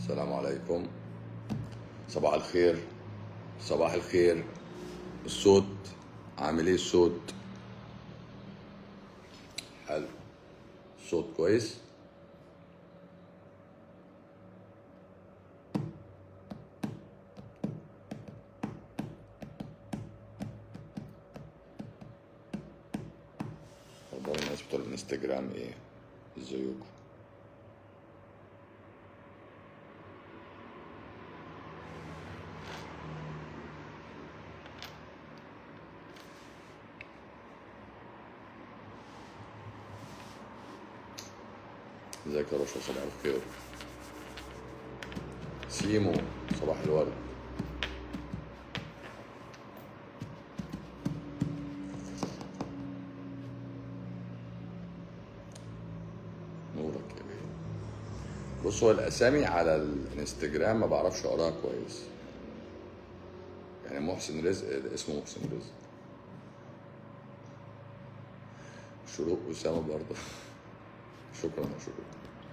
السلام عليكم صباح الخير صباح الخير الصوت عامل ايه الصوت حلو الصوت كويس اخبار الناس بتوع الانستجرام ايه ازيكم ازيك يا رشا صباح الخير سيمو صباح الورد نورك يا بيه بص هو الاسامي على الانستجرام ما بعرفش اقراها كويس يعني محسن رزق اسمه محسن رزق شروق اسامه برضه شكرا يا شروق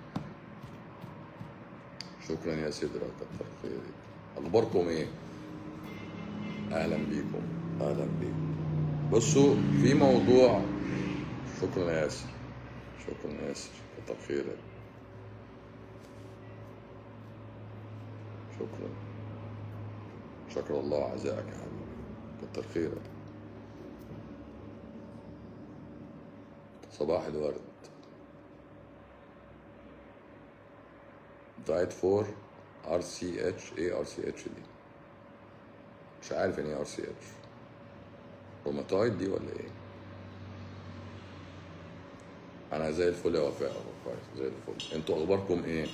شكرا يا سيدرا كتر خيرك اخباركم ايه اهلا بيكم اهلا بيكم بصوا في موضوع شكرا يا ياسر شكرا يا ياسر كتر خيرك شكرا شكر الله عزائك يا حبيبي كتر خيرك صباح الورد دايت فور ار سي اتش ايه ار سي اتش دي مش عارف يعني ايه ار سي اتش روماتويد دي ولا ايه انا زي الفل يا وفاء أهو، كويس زي الفل انتوا اخباركم ايه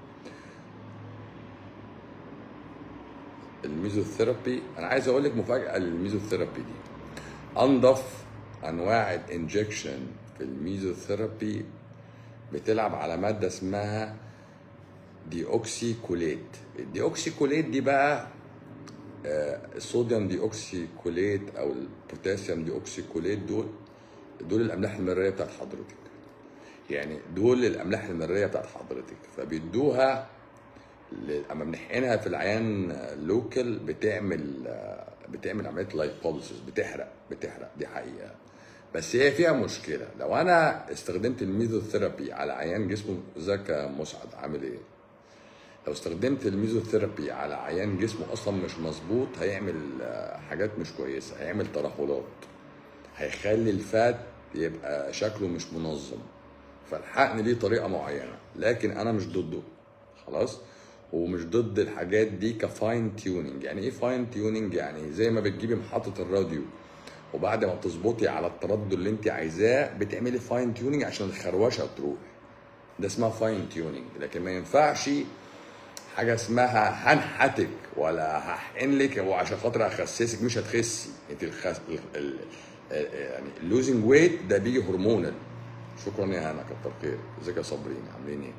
الميزوثيرابي انا عايز اقول لك مفاجاه للميزوثيرابي دي انضف انواع الانجكشن في الميزوثيرابي بتلعب على ماده اسمها ديوكسيكوليت الديوكسيكوليت دي بقى آه، الصوديوم ديوكسيكوليت او البوتاسيوم ديوكسيكوليت دول دول الاملاح المريه بتاعت حضرتك يعني دول الاملاح المريه بتاعت حضرتك فبيدوها ل- اما بنحقنها في العيان لوكال بتعمل آه، بتعمل عمليه لايبوليسيس بتحرق بتحرق دي حقيقه بس هي فيها مشكله لو انا استخدمت الميزوثيرابي على عيان جسمه ازيك يا مسعد عامل ايه لو استخدمت الميزوثيرابي على عيان جسمه اصلا مش مظبوط هيعمل آه، حاجات مش كويسه هيعمل ترهلات هيخلي الفات يبقى شكله مش منظم فالحقن ليه طريقه معينه لكن انا مش ضده خلاص ومش ضد الحاجات دي كفاين تيوننج يعني ايه فاين تيوننج يعني زي ما بتجيبي محطه الراديو وبعد ما تظبطي على التردد اللي انت عايزاه بتعملي فاين تيوننج عشان الخروشه تروح ده اسمها فاين تيوننج لكن ما ينفعش حاجه اسمها هنحتك ولا هحقن لك وعشان خاطر اخسسك مش هتخسي انت الخس... ال... ال... ال- يعني اللوزنج ويت ده بيجي هرمونال شكرا يا هنا كتر خير ازيك يا صابرين عاملين ايه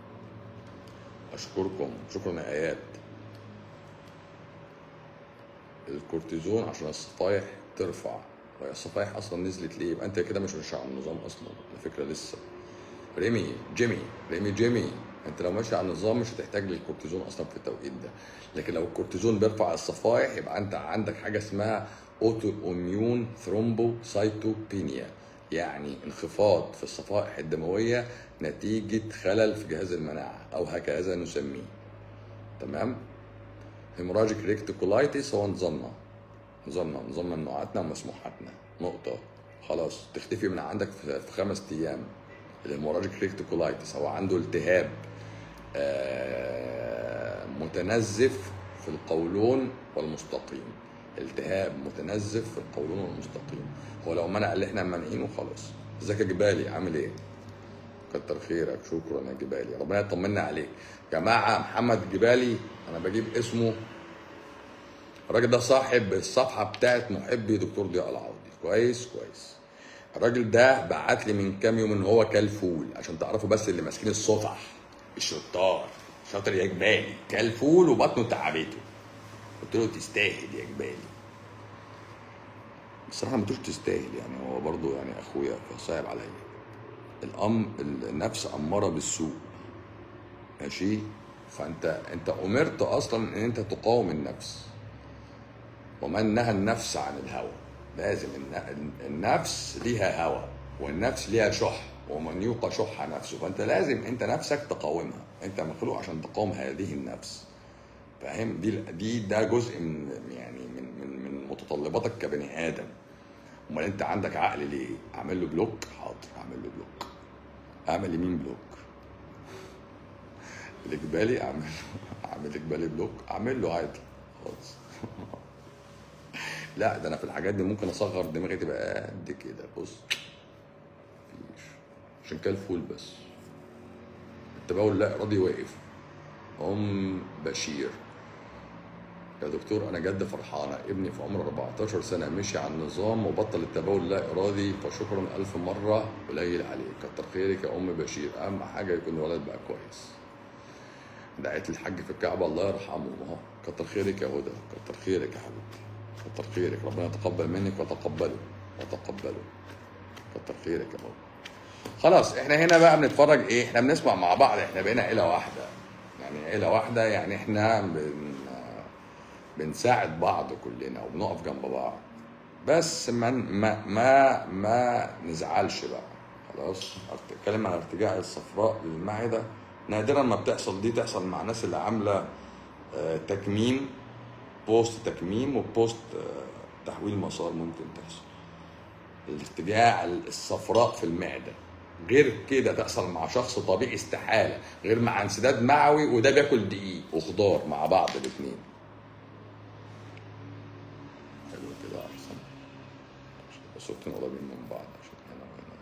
اشكركم شكرا يا ايات الكورتيزون عشان الصفايح ترفع وهي الصفايح اصلا نزلت ليه يبقى انت كده مش ماشي على النظام اصلا على فكره لسه ريمي جيمي ريمي جيمي انت لو ماشي على النظام مش هتحتاج للكورتيزون اصلا في التوقيت ده لكن لو الكورتيزون بيرفع الصفائح يبقى انت عندك حاجه اسمها اوتو اميون ثرومبوسايتوبينيا يعني انخفاض في الصفائح الدمويه نتيجه خلل في جهاز المناعه او هكذا نسميه تمام هيموراجيك ريكتيكولايتس هو نظامنا نظامنا نظام ممنوعاتنا ومسموحاتنا نقطة خلاص تختفي من عندك في في خمس أيام الهيموراجيك ريكتيكولايتس هو عنده التهاب آه، متنزف في القولون والمستقيم التهاب متنزف في القولون والمستقيم هو لو منع اللي احنا مانعينه خلاص ازيك يا جبالي عامل ايه؟ كتر خيرك شكرا يا جبالي ربنا يطمنا عليك جماعة محمد جبالي أنا بجيب اسمه الراجل ده صاحب الصفحة بتاعت محبي دكتور ضياء العوضي كويس كويس الراجل ده بعت لي من كام يوم ان هو كل فول عشان تعرفوا بس اللي ماسكين الصفح الشطار شاطر يا جبالي كل فول وبطنه تعبته قلت له تستاهل يا جبالي بصراحة ما قلتوش تستاهل يعني هو برضه يعني اخويا فصعب عليا الأم النفس أمارة بالسوء ماشي فانت انت امرت اصلا ان انت تقاوم النفس ومن نهى النفس عن الهوى لازم الن- النفس ليها هوى والنفس ليها شح ومن يوق شح نفسه فانت لازم انت نفسك تقاومها انت مخلوق عشان تقاوم هذه النفس فاهم دي دي ده جزء من يعني من من من متطلباتك كبني ادم امال انت عندك عقل ليه اعمل له بلوك حاضر اعمل له بلوك اعمل يمين بلوك الاجبالي اعمل اعمل اجبالي بلوك اعمل له عادي خالص لا ده انا في الحاجات دي ممكن اصغر دماغي تبقى قد كده بص مفيش عشان كده الفول بس التبول لا ارادي واقف ام بشير يا دكتور انا جد فرحانه ابني في عمر 14 سنه مشي على النظام وبطل التبول لا ارادي فشكرا الف مره قليل عليك كتر خيرك يا ام بشير اهم حاجه يكون الولد بقى كويس دعيت الحاج في الكعبه الله يرحمه اهو كتر خيرك يا هدى كتر خيرك يا حبيبتي كتر خيرك ربنا يتقبل منك وتقبله وتقبله كتر خيرك يا بابا خلاص احنا هنا بقى بنتفرج ايه احنا بنسمع مع بعض احنا بقينا عيله واحده يعني عيله واحده يعني احنا بن بنساعد بعض كلنا وبنقف جنب بعض بس ما ما ما, ما نزعلش بقى خلاص اتكلم عن ارتجاع الصفراء للمعده نادرا ما بتحصل دي تحصل مع الناس اللي عامله آه، تكميم بوست تكميم وبوست آه، تحويل مسار ممكن تحصل الارتجاع الصفراء في المعده غير كده تحصل مع شخص طبيعي استحاله غير مع انسداد معوي وده بياكل دقيق وخضار مع بعض الاثنين حلو كده احسن الصوتين قريبين من بعض عشان هنا وهنا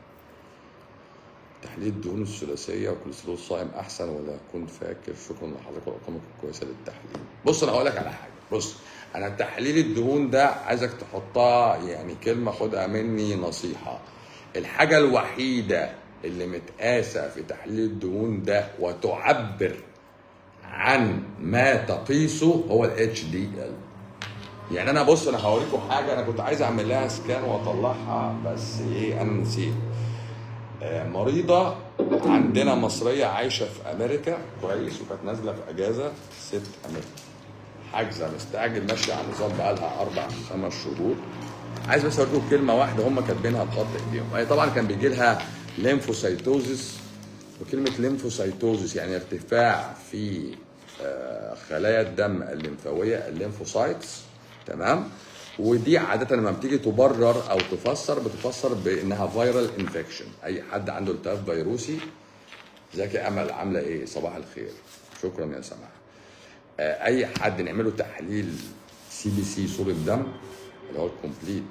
تحليل الدهون الثلاثيه وكوليسترول صائم احسن ولا كنت فاكر شكرا لحضرتك وارقامك الكويسه للتحليل بص انا هقول لك على حاجه بص انا تحليل الدهون ده عايزك تحطها يعني كلمه خدها مني نصيحه الحاجه الوحيده اللي متقاسه في تحليل الدهون ده وتعبر عن ما تقيسه هو الاتش دي ال يعني انا بص انا هوريكم حاجه انا كنت عايز اعمل لها سكان واطلعها بس ايه انا نسيت آه، مريضه عندنا مصريه عايشه في امريكا كويس وكانت نازله في اجازه ست امريكا حاجزه مستعجل ماشيه على النظام بقالها اربع خمس شهور عايز بس اوريكم كلمه واحده هم كاتبينها بخط ايديهم هي طبعا كان بيجي لها ليمفوسايتوزس وكلمه ليمفوسايتوزس يعني ارتفاع في آه، خلايا الدم الليمفاويه الليمفوسايتس تمام ودي عاده لما بتيجي تبرر او تفسر بتفسر بانها فيرال انفكشن اي حد عنده التهاب فيروسي ازيك يا امل عامله ايه صباح الخير شكرا يا سماح آه، اي حد نعمله تحليل سي بي سي صوره دم اللي هو الكومبليت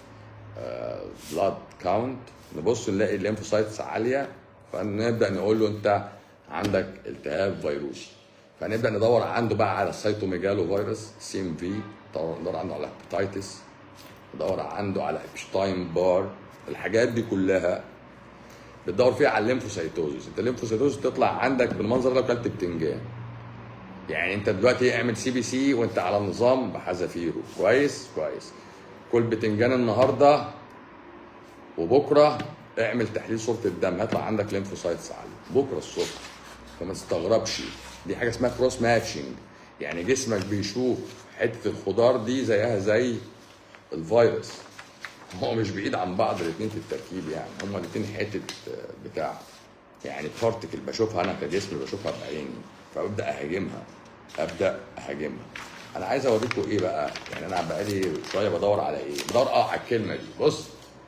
بلاد كاونت نبص نلاقي الليمفوسايتس عاليه فنبدا نقول له انت عندك التهاب فيروسي فنبدا ندور عنده بقى على السيتوميجالو فيروس سي ام في ندور عنده على هيباتيتس ندور عنده على ابشتاين بار الحاجات دي كلها بتدور فيها على الليمفوسايتوزس انت الليمفوسايتوزس تطلع عندك بالمنظر ده لو كلت بتنجان يعني انت دلوقتي اعمل سي بي سي وانت على نظام بحذافيره كويس كويس كل بتنجان النهارده وبكره اعمل تحليل صوره الدم هيطلع عندك ليمفوسايتس عاليه بكره الصبح فما تستغربش دي حاجه اسمها كروس ماتشنج يعني جسمك بيشوف حته الخضار دي زيها زي الفيروس هو مش بعيد عن بعض الاثنين في التركيب يعني هما الاثنين حته آه، بتاع يعني بارتكل بشوفها انا كجسم بشوفها بعيني فببدا اهاجمها ابدا اهاجمها انا عايز اوريكم ايه بقى يعني انا بقالي شويه بدور على ايه بدور اه على الكلمه دي بص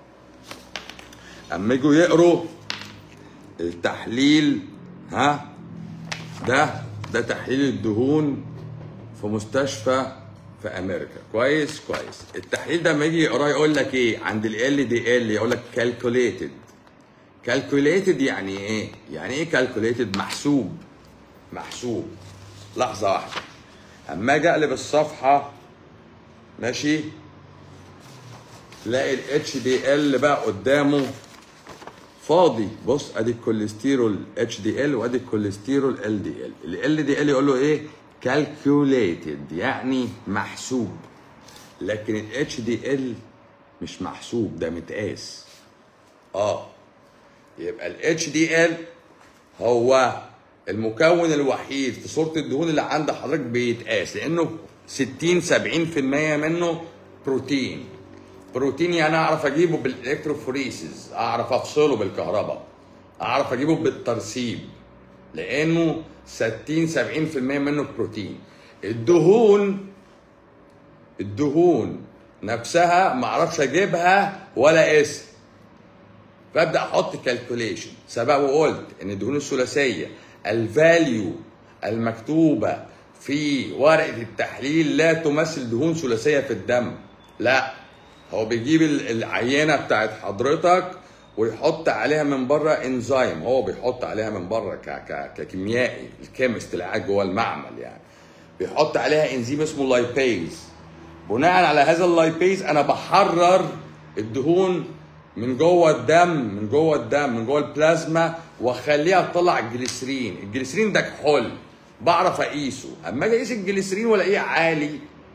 اما يجوا يقروا التحليل ها ده ده تحليل الدهون في مستشفى في امريكا كويس كويس التحليل ده لما يجي يقراه يقول لك ايه عند ال دي ال يقول لك كالكوليتد كالكوليتد يعني ايه يعني ايه كالكوليتد محسوب محسوب لحظه واحده اما اجي اقلب الصفحه ماشي تلاقي الاتش دي ال بقى قدامه فاضي بص ادي الكوليسترول اتش دي ال وادي الكوليسترول ال دي ال ال دي ال يقول له ايه calculated يعني محسوب لكن الاتش دي ال مش محسوب ده متقاس اه يبقى الاتش دي ال هو المكون الوحيد في صوره الدهون اللي عند حضرتك بيتقاس لانه 60 70% منه بروتين بروتين يعني اعرف اجيبه بالالكتروفوريسيس اعرف افصله بالكهرباء اعرف اجيبه بالترسيب لانه 60 70% منه بروتين الدهون الدهون نفسها ما اعرفش اجيبها ولا اسم فابدا احط كالكوليشن سبق وقلت ان الدهون الثلاثيه الفاليو المكتوبه في ورقه التحليل لا تمثل دهون ثلاثيه في الدم لا هو بيجيب ال- العينه بتاعت حضرتك ويحط عليها من بره انزيم هو بيحط عليها من بره ك... ك... ككيميائي الكيمست اللي قاعد جوه المعمل يعني بيحط عليها انزيم اسمه لايبيز بناء على هذا اللايبيز انا بحرر الدهون من جوه الدم من جوه الدم من جوه البلازما واخليها تطلع الجليسرين الجليسرين ده كحول بعرف اقيسه اما اجي اقيس الجليسرين والاقيه عالي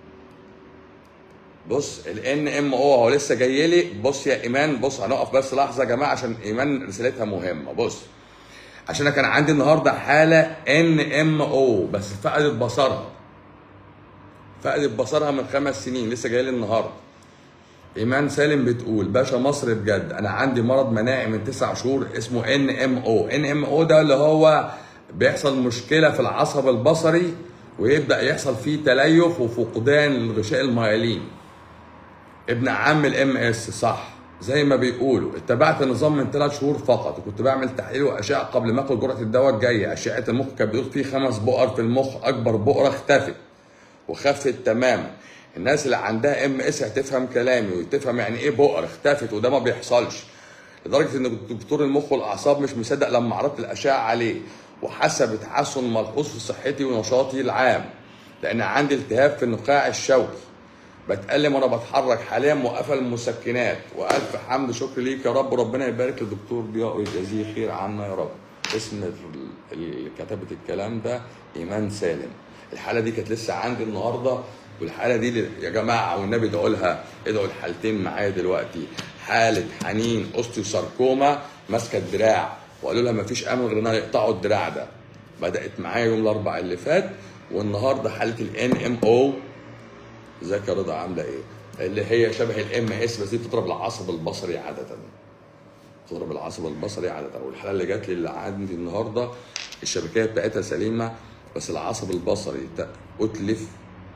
بص الان ام او هو لسه جاي لي بص يا ايمان بص هنقف بس لحظه يا جماعه عشان ايمان رسالتها مهمه بص عشان انا كان عندي النهارده حاله ان ام او بس فقدت بصرها فقدت بصرها من خمس سنين لسه جاي لي النهارده ايمان سالم بتقول باشا مصر بجد انا عندي مرض مناعي من تسع شهور اسمه ان ام او ان ام او ده اللي هو بيحصل مشكله في العصب البصري ويبدا يحصل فيه تليف وفقدان للغشاء الميالين ابن عم الام اس صح زي ما بيقولوا اتبعت النظام من ثلاث شهور فقط وكنت بعمل تحليل واشعه قبل ما اخد جرعه الدواء الجايه اشعه المخ كانت بتقول فيه خمس بؤر في المخ اكبر بؤره اختفت وخفت تماما الناس اللي عندها ام اس هتفهم كلامي وتفهم يعني ايه بؤر اختفت وده ما بيحصلش لدرجه ان دكتور المخ والاعصاب مش مصدق لما عرضت الاشعه عليه وحس بتحسن ملحوظ في صحتي ونشاطي العام لان عندي التهاب في النخاع الشوكي بتألم وانا بتحرك حاليا موقفه المسكنات والف حمد شكر ليك يا رب ربنا يبارك للدكتور ضياء ويجازيه خير عنا يا رب اسم ال- اللي كتبت الكلام ده ايمان سالم الحاله دي كانت لسه عندي النهارده والحاله دي ل- يا جماعه والنبي ادعوا لها ادعوا الحالتين معايا دلوقتي حاله حنين اوستيوساركوما ماسكه الدراع وقالوا لها مفيش امل غير انها يقطعوا الدراع ده بدات معايا يوم الاربعاء اللي فات والنهارده حاله الان ام او ازيك يا رضا عامله ايه؟ اللي هي شبه الام اس بس دي بتضرب العصب البصري عاده. بتضرب العصب البصري عاده والحاله اللي جات لي اللي عندي النهارده الشبكيه بتاعتها سليمه بس العصب البصري ت- اتلف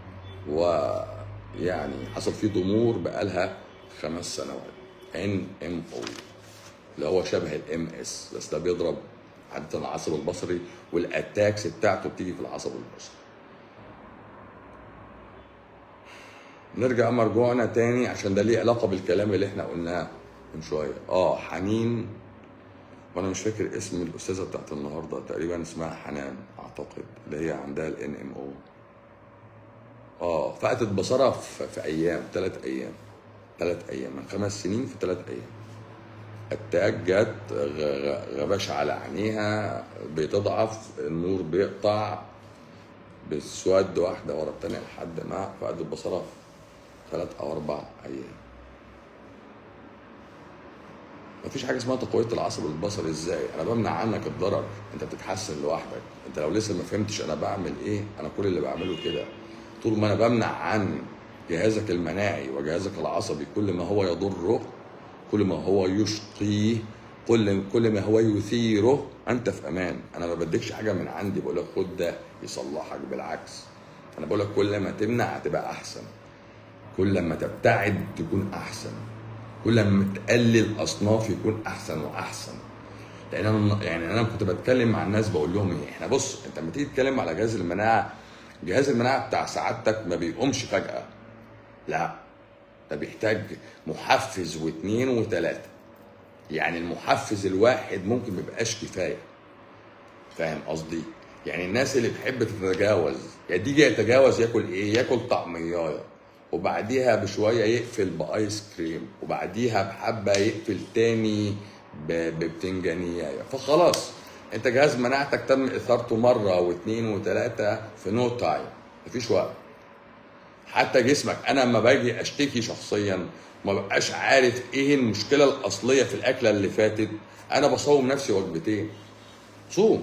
ويعني حصل فيه ضمور بقالها خمس سنوات ان ام او اللي هو شبه الام اس بس ده بيضرب عاده العصب البصري والاتاكس بتاعته بتيجي في العصب البصري نرجع مرجوعنا تاني عشان ده ليه علاقه بالكلام اللي احنا قلناه من شويه اه حنين وانا مش فاكر اسم الاستاذه بتاعت النهارده تقريبا اسمها حنان اعتقد اللي هي عندها الان ام او اه فقدت بصرها في, في ايام ثلاث ايام ثلاث ايام من خمس سنين في ثلاث ايام التاج جت غ- غ- غباش على عينيها بتضعف النور بيقطع بتسود واحده ورا الثانيه لحد ما فقدت بصرها في ثلاث او اربع ايام مفيش حاجه اسمها تقويه العصب البصري ازاي انا بمنع عنك الضرر انت بتتحسن لوحدك انت لو لسه ما فهمتش انا بعمل ايه انا كل اللي بعمله كده طول ما انا بمنع عن جهازك المناعي وجهازك العصبي كل ما هو يضره كل ما هو يشقيه كل كل ما هو يثيره انت في امان انا ما بديكش حاجه من عندي بقول لك خد ده يصلحك بالعكس انا بقول لك كل ما تمنع هتبقى احسن كل ما تبتعد تكون احسن كل ما تقلل اصناف يكون احسن واحسن لان انا يعني انا كنت بتكلم مع الناس بقول لهم ايه احنا بص انت لما تيجي تتكلم على جهاز المناعه جهاز المناعه بتاع سعادتك ما بيقومش فجاه لا ده بيحتاج محفز واثنين وثلاثه يعني المحفز الواحد ممكن ما يبقاش كفايه فاهم قصدي يعني الناس اللي بتحب تتجاوز يعني تيجي يتجاوز ياكل ايه ياكل طعميايه وبعديها بشويه يقفل بايس كريم وبعديها بحبه يقفل تاني ب- ببتنجانية فخلاص انت جهاز مناعتك تم اثارته مره واثنين وثلاثه في نو تايم مفيش وقت حتى جسمك انا لما باجي اشتكي شخصيا ما ببقاش عارف ايه المشكله الاصليه في الاكله اللي فاتت انا بصوم نفسي وجبتين صوم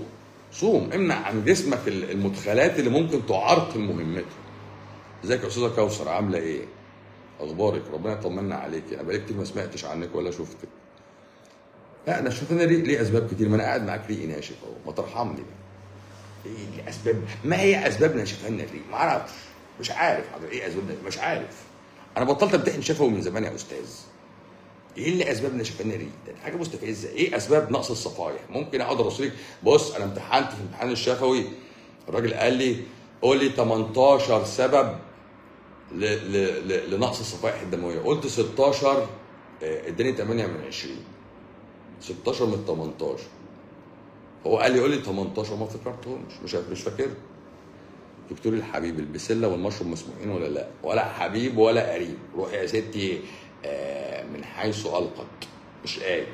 صوم امنع عن جسمك المدخلات اللي ممكن تعرقل مهمته ازيك يا استاذه كوثر عامله ايه اخبارك ربنا يطمنا عليك انا بقالي كتير ما سمعتش عنك ولا شفتك لا انا شايف ان ليه ليه اسباب كتير ما انا قاعد معاك ريقي ناشف اهو ما ترحمني بقى ايه ليه اسباب ما هي اسباب ناشفان الريق ما اعرفش مش عارف حضرتك ايه اسباب ناشف- مش عارف انا بطلت امتحن شفوي من زمان يا استاذ ايه اللي اسباب نشفان الريق؟ ده حاجه مستفزه، ايه اسباب نقص الصفائح؟ ممكن اقعد ارسلك بص انا امتحنت في الامتحان الشفوي الراجل قال لي قول لي 18 سبب ل... ل... ل... لنقص الصفائح الدمويه، قلت 16 آه، اداني 8 من 20 16 من 18 هو قال لي قول لي 18 ما افتكرتهمش مش مش فاكر دكتور الحبيب البسله والمشروب مسموحين ولا لا ولا حبيب ولا قريب روح يا ستي آه، من حيث القت مش قايل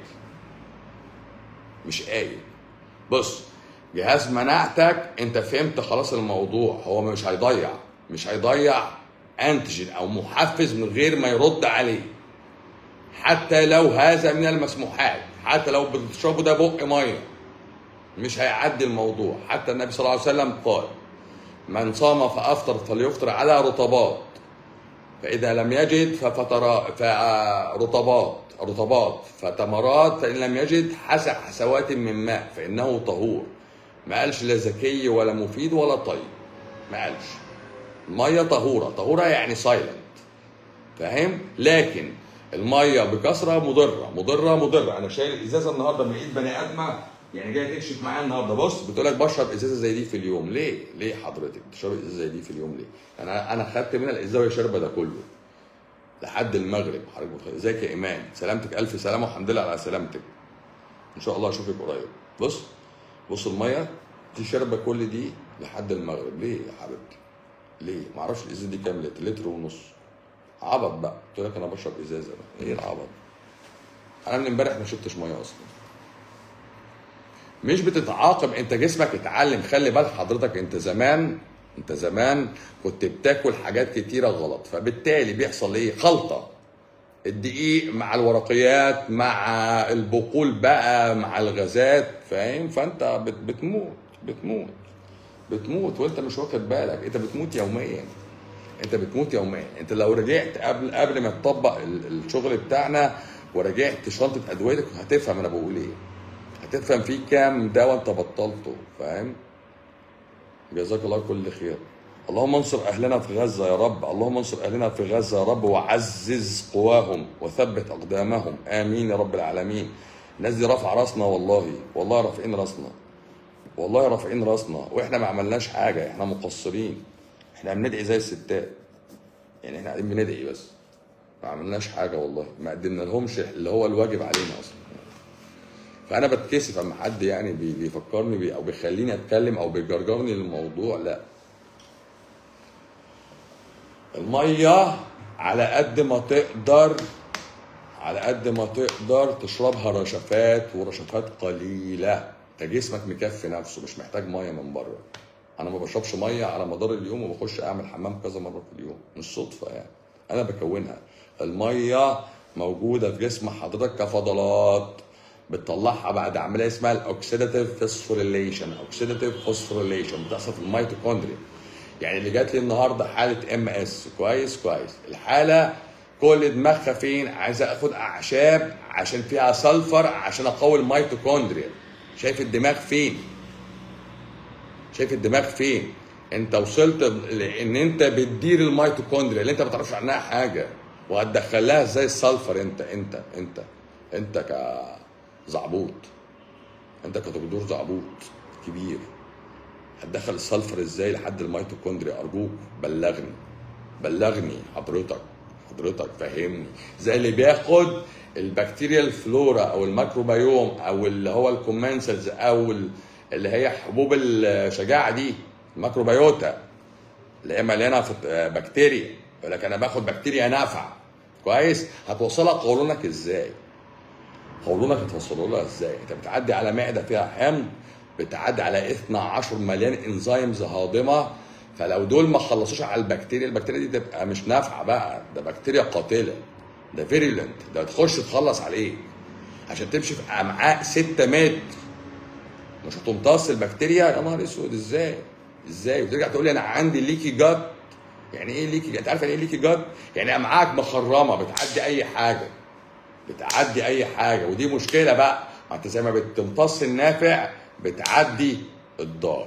مش قايل بص جهاز مناعتك انت فهمت خلاص الموضوع هو مش هيضيع مش هيضيع انتيجين او محفز من غير ما يرد عليه حتى لو هذا من المسموحات حتى لو بتشربوا ده بق ميه مش هيعدي الموضوع حتى النبي صلى الله عليه وسلم قال من صام فافطر فليفطر على رطبات فاذا لم يجد ففترا فرطبات رطبات فتمرات فان لم يجد حس حسوات من ماء فانه طهور ما قالش لا زكي ولا مفيد ولا طيب ما قالش الميه طهوره طهوره يعني سايلنت فاهم لكن الميه بكثره مضره مضره مضره انا شايل ازازه النهارده من ايد بني ادمه يعني جاي تكشف معايا النهارده بص بتقول لك بشرب ازازه زي دي في اليوم ليه ليه حضرتك بتشرب ازازه زي دي في اليوم ليه انا انا خدت منها الازازه وهي شاربه ده كله لحد المغرب حضرتك متخيل ازيك يا ايمان سلامتك الف سلامه والحمد لله على سلامتك ان شاء الله اشوفك قريب بص بص الميه دي شاربه كل دي لحد المغرب ليه يا حبيبتي ليه ما اعرفش الازازه دي كام لتر لتر ونص عبط بقى قلت لك انا بشرب ازازه بقى ايه العبط انا من امبارح ما شربتش ميه اصلا مش بتتعاقب انت جسمك اتعلم خلي بال حضرتك انت زمان انت زمان كنت بتاكل حاجات كتيره غلط فبالتالي بيحصل ايه خلطه الدقيق مع الورقيات مع البقول بقى مع الغازات فاهم فانت بت بتموت بتموت بتموت وانت مش واخد بالك انت بتموت يوميا انت بتموت يوميا انت لو رجعت قبل قبل ما تطبق ال- الشغل بتاعنا ورجعت شنطه ادويتك هتفهم انا بقول ايه هتفهم في كام دواء انت بطلته فاهم جزاك الله كل خير اللهم انصر اهلنا في غزه يا رب اللهم انصر اهلنا في غزه يا رب وعزز قواهم وثبت اقدامهم امين يا رب العالمين الناس دي رافعه راسنا والله والله رافعين راسنا والله رافعين راسنا واحنا ما عملناش حاجه احنا مقصرين احنا بندعي زي الستات يعني احنا قاعدين بندعي بس ما عملناش حاجه والله ما قدمنا لهمش اللي هو الواجب علينا اصلا فانا بتكسف اما حد يعني بي- بيفكرني بي او بيخليني اتكلم او بيجرجرني للموضوع لا الميه على قد ما تقدر على قد ما تقدر تشربها رشفات ورشفات قليله انت جسمك مكفي نفسه مش محتاج ميه من بره انا ما بشربش ميه على مدار اليوم وبخش اعمل حمام كذا مره في اليوم مش صدفه يعني انا بكونها الميه موجوده في جسم حضرتك كفضلات بتطلعها بعد عمليه اسمها الاوكسيداتيف فوسفوريليشن اوكسيداتيف فوسفوريليشن بتحصل في الميتوكوندريا يعني اللي جات لي النهارده حاله ام اس كويس كويس الحاله كل دماغها فين عايزه اخد اعشاب عشان فيها سلفر عشان اقوي الميتوكوندريا شايف الدماغ فين شايف الدماغ فين انت وصلت لان انت بتدير الميتوكوندريا اللي انت ما تعرفش عنها حاجه وهتدخل لها ازاي السلفر انت انت انت انت كزعبوط انت كدكتور زعبوط كبير هتدخل السلفر ازاي لحد الميتوكوندريا ارجوك بلغني بلغني حضرتك حضرتك فهمني زي اللي بياخد البكتيريا الفلورا او الميكروبيوم او اللي هو الكومنسلز او ال- اللي هي حبوب الشجاعه دي الميكروبيوتا اللي هي مليانه فت- بكتيريا يقول لك انا باخد بكتيريا نافعه كويس هتوصلها قولونك ازاي قولونك هتوصله لها ازاي انت بتعدي على معده فيها حمض بتعدي على 12 مليان انزيمز هاضمه فلو دول ما خلصوش على البكتيريا البكتيريا دي تبقى مش نافعه بقى ده بكتيريا قاتله ده فيريلنت ده تخش تخلص عليه عشان تمشي في امعاء 6 متر مش هتمتص البكتيريا يا نهار اسود ازاي ازاي وترجع تقول لي انا عندي ليكي جات يعني ايه ليكي انت عارف يعني ايه ليكي جات يعني امعاك مخرمه بتعدي اي حاجه بتعدي اي حاجه ودي مشكله بقى ما انت زي ما بتمتص النافع بتعدي الضار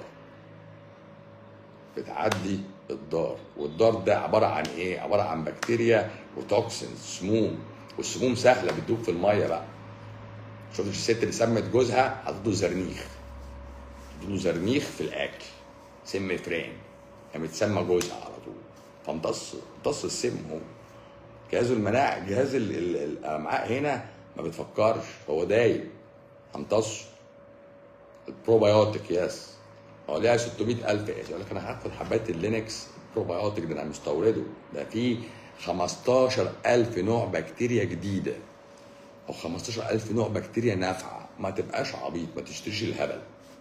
بتعدي الضار والضار ده عباره عن ايه عباره عن بكتيريا وتوكسينز سموم والسموم سهله بتدوب في الميه بقى شفت الست اللي سمت جوزها حطت له زرنيخ حطت له زرنيخ في الاكل سم فران قامت سمى جوزها على طول فامتص امتص السم هو جهاز المناعه جهاز ال- ال- الامعاء هنا ما بتفكرش هو دايب امتص البروبايوتيك يس هو ليها 600000 اسم يقول لك انا هاخد حبات اللينكس بروبايوتيك ده انا مستورده ده فيه 15000 نوع بكتيريا جديده او 15000 نوع بكتيريا نافعه ما تبقاش عبيط ما تشتريش الهبل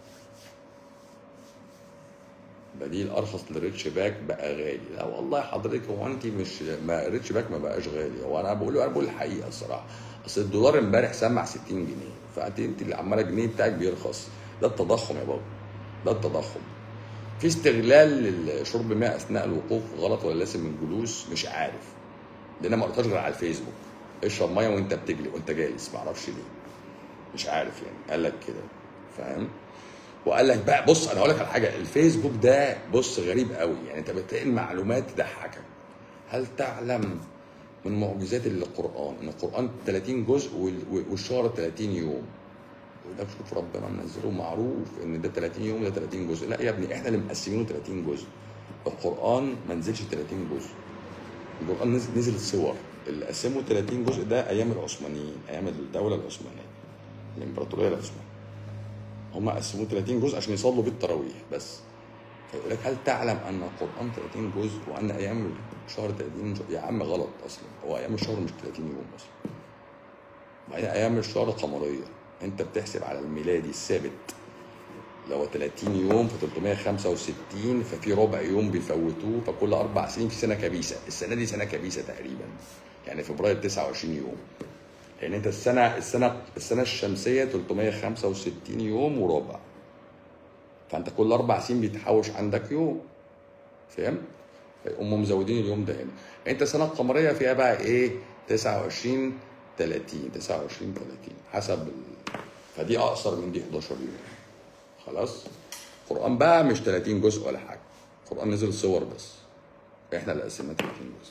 بديل ارخص للريتش باك بقى غالي لا والله حضرتك هو انت مش ما الريتش باك ما بقاش غالي هو انا بقول انا بقول الحقيقه الصراحه اصل الدولار امبارح سمع 60 جنيه فانت انت اللي عماله الجنيه بتاعك بيرخص ده التضخم يا بابا ده التضخم في استغلال لشرب ماء اثناء الوقوف غلط ولا لازم من الجلوس مش عارف لان أنا ما قريتهاش غير على الفيسبوك اشرب ميه وانت بتجلي وانت جالس ما اعرفش ليه مش عارف يعني قال لك كده فاهم وقال لك بقى بص انا هقول لك على حاجه الفيسبوك ده بص غريب قوي يعني انت بتلاقي المعلومات تضحكك هل تعلم من معجزات القران ان القران 30 جزء وال- والشهر 30 يوم وده شوف ربنا منزله معروف ان ده 30 يوم ده 30 جزء لا يا ابني احنا اللي مقسمينه 30 جزء القران ما نزلش 30 جزء القران نزل نزل صور اللي قسموا 30 جزء ده ايام العثمانيين ايام الدوله العثمانيه الامبراطوريه العثمانيه هم قسموه 30 جزء عشان يصلوا بيه التراويح بس فيقول لك هل تعلم ان القران 30 جزء وان ايام الشهر 30 جزء يا عم غلط اصلا هو ايام الشهر مش 30 يوم اصلا بعدين ايام الشهر قمريه انت بتحسب على الميلادي الثابت لو 30 يوم في 365 ففي ربع يوم بيفوتوه فكل اربع سنين في سنه كبيسه السنه دي سنه كبيسه تقريبا يعني فبراير 29 يوم لان انت السنه السنه السنه الشمسيه 365 يوم وربع فانت كل اربع سنين بيتحوش عندك يوم فاهم فيقوموا مزودين اليوم ده هنا انت سنه قمريه فيها بقى ايه 29 30 29 30 حسب ال... فدي اقصر من دي 11 يوم خلاص القران بقى مش 30 جزء ولا حاجه القران نزل صور بس احنا اللي قسمناه 30 جزء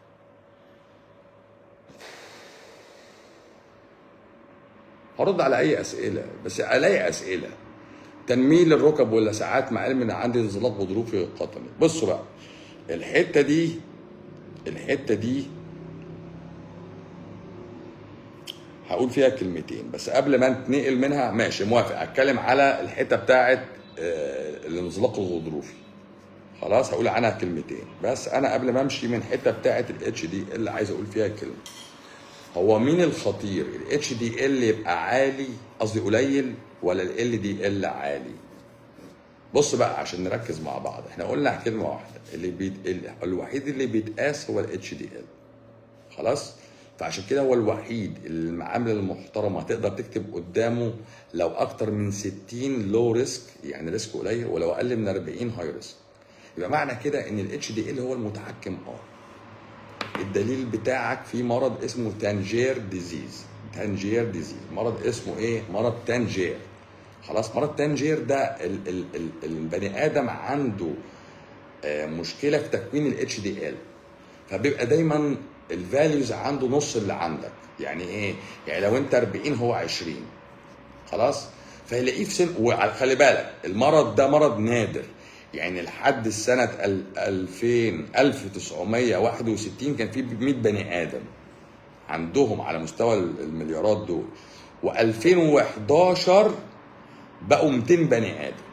هرد على اي اسئله بس الاقي اسئله تنميل الركب واللسعات مع علم ان عندي انزلاق غضروفي قطني بصوا بقى الحته دي الحته دي هقول فيها كلمتين بس قبل ما نتنقل منها ماشي موافق اتكلم على الحته بتاعت آه، الانزلاق الغضروفي خلاص هقول عنها كلمتين بس انا قبل ما امشي من الحته بتاعت الاتش دي اللي عايز اقول فيها كلمه هو مين الخطير الاتش دي ال يبقى عالي قصدي قليل ولا ال دي ال عالي بص بقى عشان نركز مع بعض احنا قلنا كلمه واحده اللي بيت... ال- الوحيد اللي بيتقاس هو الاتش دي ال خلاص فعشان كده هو الوحيد اللي المعامله المحترمه تقدر تكتب قدامه لو اكتر من 60 لو ريسك يعني ريسك قليل ولو اقل من 40 هاي ريسك يبقى معنى كده ان الاتش دي ال هو المتحكم اه الدليل بتاعك في مرض اسمه تانجير ديزيز تانجير ديزيز مرض اسمه ايه مرض تانجير خلاص مرض تانجير ده ال ال ال البني ادم عنده آه، مشكله في تكوين الاتش دي ال فبيبقى دايما الفاليوز عنده نص اللي عندك يعني ايه يعني لو انت 40 هو 20 خلاص فيلاقيه في سن وخلي بالك المرض ده مرض نادر يعني لحد السنة ال- 2000 1961 كان في 100 بني آدم عندهم على مستوى المليارات دول و2011 بقوا 200 بني آدم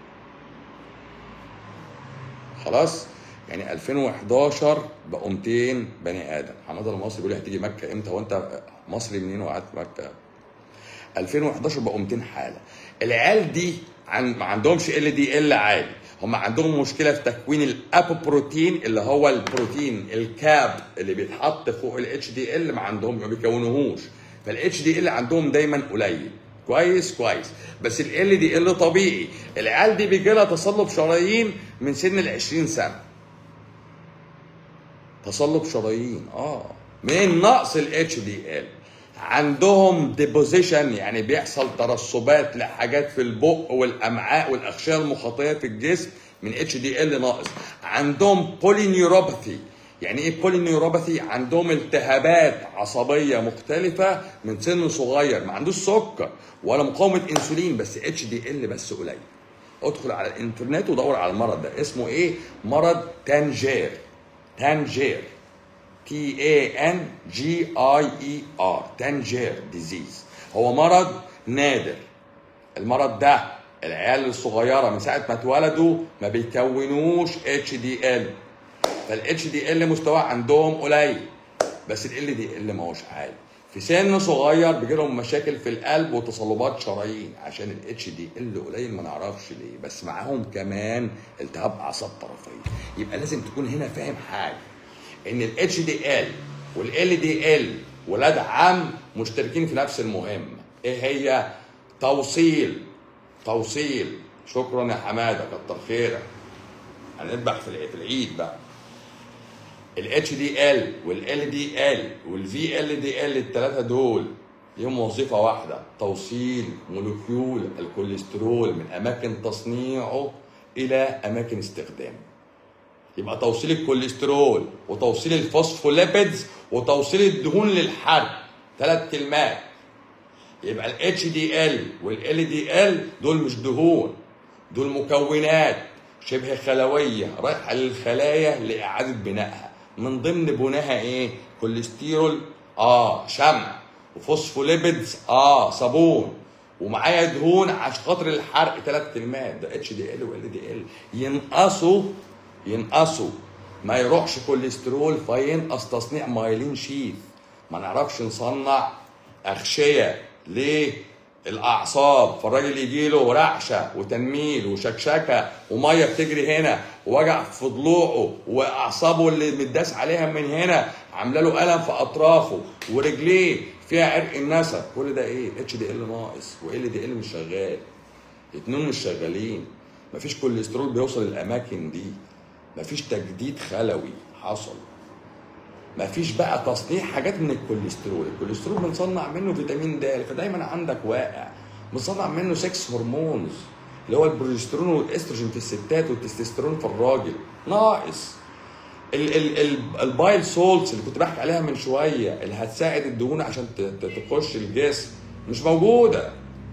خلاص يعني 2011 بقوا 200 بني ادم حماده المصري بيقول لي هتيجي مكه امتى وانت مصري منين وقعدت في مكه 2011 بقوا 200 حاله العيال دي عن ما عندهمش ال دي ال عالي هم عندهم مشكله في تكوين الابوبروتين اللي هو البروتين الكاب اللي بيتحط فوق الاتش دي ال ما عندهم ما بيكونوهوش فالاتش دي ال عندهم دايما قليل كويس كويس بس ال دي ال طبيعي العيال دي بيجي لها تصلب شرايين من سن ال 20 سنه تصلب شرايين اه من نقص الاتش دي ال عندهم ديبوزيشن يعني بيحصل ترسبات لحاجات في البق والامعاء والاغشيه المخاطيه في الجسم من اتش دي ال ناقص عندهم بولينيوروباثي يعني ايه بولينيوروباثي عندهم التهابات عصبيه مختلفه من سن صغير ما عندوش سكر ولا مقاومه انسولين بس اتش دي ال بس قليل ادخل على الانترنت ودور على المرض ده اسمه ايه مرض تانجير تانجير تي اي ان جي اي اي ار تانجير ديزيز هو مرض نادر المرض ده العيال الصغيره من ساعه ما اتولدوا ما بيكونوش اتش دي ال فالاتش دي ال مستواه عندهم قليل بس ال دي ال ما هوش عالي في سن صغير بيجي لهم مشاكل في القلب وتصلبات شرايين عشان الاتش دي ال قليل ما نعرفش ليه بس معاهم كمان التهاب اعصاب طرفيه يبقى لازم تكون هنا فاهم حاجه ان الاتش دي ال والال دي ال ولاد عم مشتركين في نفس المهمه ايه هي توصيل توصيل شكرا يا حماده كتر خيرك هنذبح في الع- في العيد بقى الاتش دي ال والال دي ال والفي ال دي ال الثلاثه دول ليهم وظيفه واحده توصيل مولكيول الكوليسترول من اماكن تصنيعه الى اماكن استخدامه يبقى توصيل الكوليسترول وتوصيل الفوسفوليبيدز وتوصيل الدهون للحرق ثلاث كلمات يبقى الاتش دي ال والال دي ال دول مش دهون دول مكونات شبه خلويه رايحه للخلايا لاعاده بنائها من ضمن بنائها ايه كوليسترول اه شمع وفوسفوليبيدز اه صابون ومعايا دهون عشان خاطر الحرق ثلاث كلمات ده اتش دي ال وال دي ال ينقصوا ينقصوا ما يروحش كوليسترول فينقص تصنيع مايلين شيث ما نعرفش نصنع اغشيه ليه الاعصاب فالراجل يجي له رعشه وتنميل وشكشكه وميه بتجري هنا ووجع في ضلوعه واعصابه اللي متداس عليها من هنا عامله له الم في اطرافه ورجليه فيها عرق النسا كل ده ايه اتش دي ال ناقص وال دي ال مش شغال اتنين مش شغالين مفيش كوليسترول بيوصل الاماكن دي مفيش تجديد خلوي حصل مفيش بقى تصنيع حاجات من الكوليسترول الكوليسترول بنصنع منه فيتامين د فدايما عندك واقع بنصنع منه 6 هرمونز اللي هو البروجسترون والاستروجين في الستات والتستوستيرون في الراجل ناقص ال ال ال البايل سولتس اللي كنت بحكي عليها من شويه اللي هتساعد الدهون عشان ت- ت- تخش الجسم مش موجوده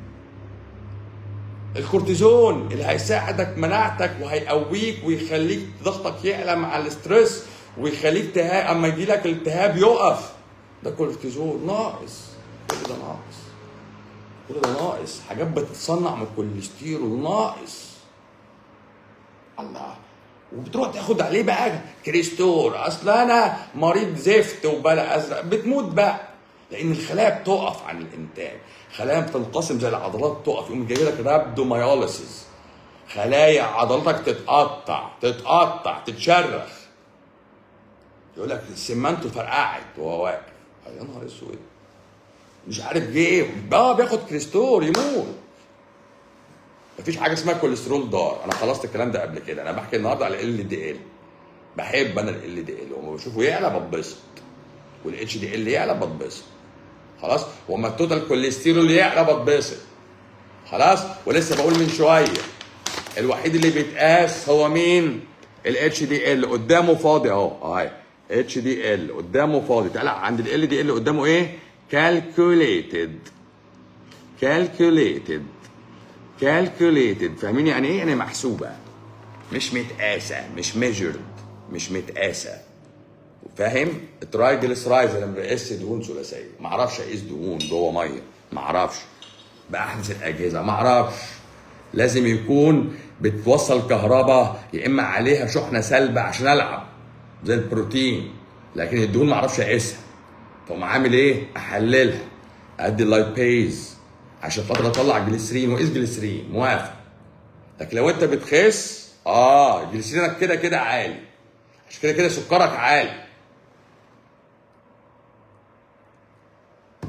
الكورتيزون اللي هيساعدك مناعتك وهيقويك ويخليك ضغطك يعلى مع الاسترس ويخليك تها... اما يجي لك التهاب يقف ده كورتيزون ناقص كل ده ناقص كل ده ناقص حاجات بتتصنع من الكوليسترول ناقص الله وبتروح تاخد عليه بقى كريستور اصل انا مريض زفت وبلا ازرق بتموت بقى لان الخلايا بتقف عن الانتاج خلايا بتنقسم زي العضلات تقف يقوم جاي لك رابدوميوليسيس خلايا عضلاتك تتقطع تتقطع تتشرخ يقول لك سمنته فرقعت وهو واقف يا نهار اسود مش عارف جه اه بياخد كريستور يموت مفيش حاجه اسمها كوليسترول دار انا خلصت الكلام ده قبل كده انا بحكي النهارده على ال دي ال بحب انا ال دي ال وما بشوفه يعلى بتبسط والاتش دي ال يعلى بتبسط خلاص وما التوتال كوليسترول يعلى بتبسط خلاص ولسه بقول من شويه الوحيد اللي بيتقاس هو مين الاتش دي ال قدامه فاضي اهو اهي اتش دي ال قدامه فاضي تعالى عند ال دي ال قدامه ايه كالكوليتد كالكوليتد كالكوليتد فاهمين يعني ايه يعني محسوبه مش متقاسه مش ميجرد مش متقاسه فاهم الترايجليسرايز انا ما بقيس دهون ثلاثيه ما اعرفش اقيس دهون جوه ميه ما اعرفش باحدث الاجهزه ما اعرفش لازم يكون بتوصل كهرباء يا اما عليها شحنه سلبه عشان العب زي البروتين لكن الدهون ما اعرفش اقيسها فاقوم عامل ايه احللها ادي اللايبيز عشان خاطر اطلع جليسرين واقيس جليسرين موافق لكن لو انت بتخس اه جليسرينك كده كده عالي عشان كده كده سكرك عالي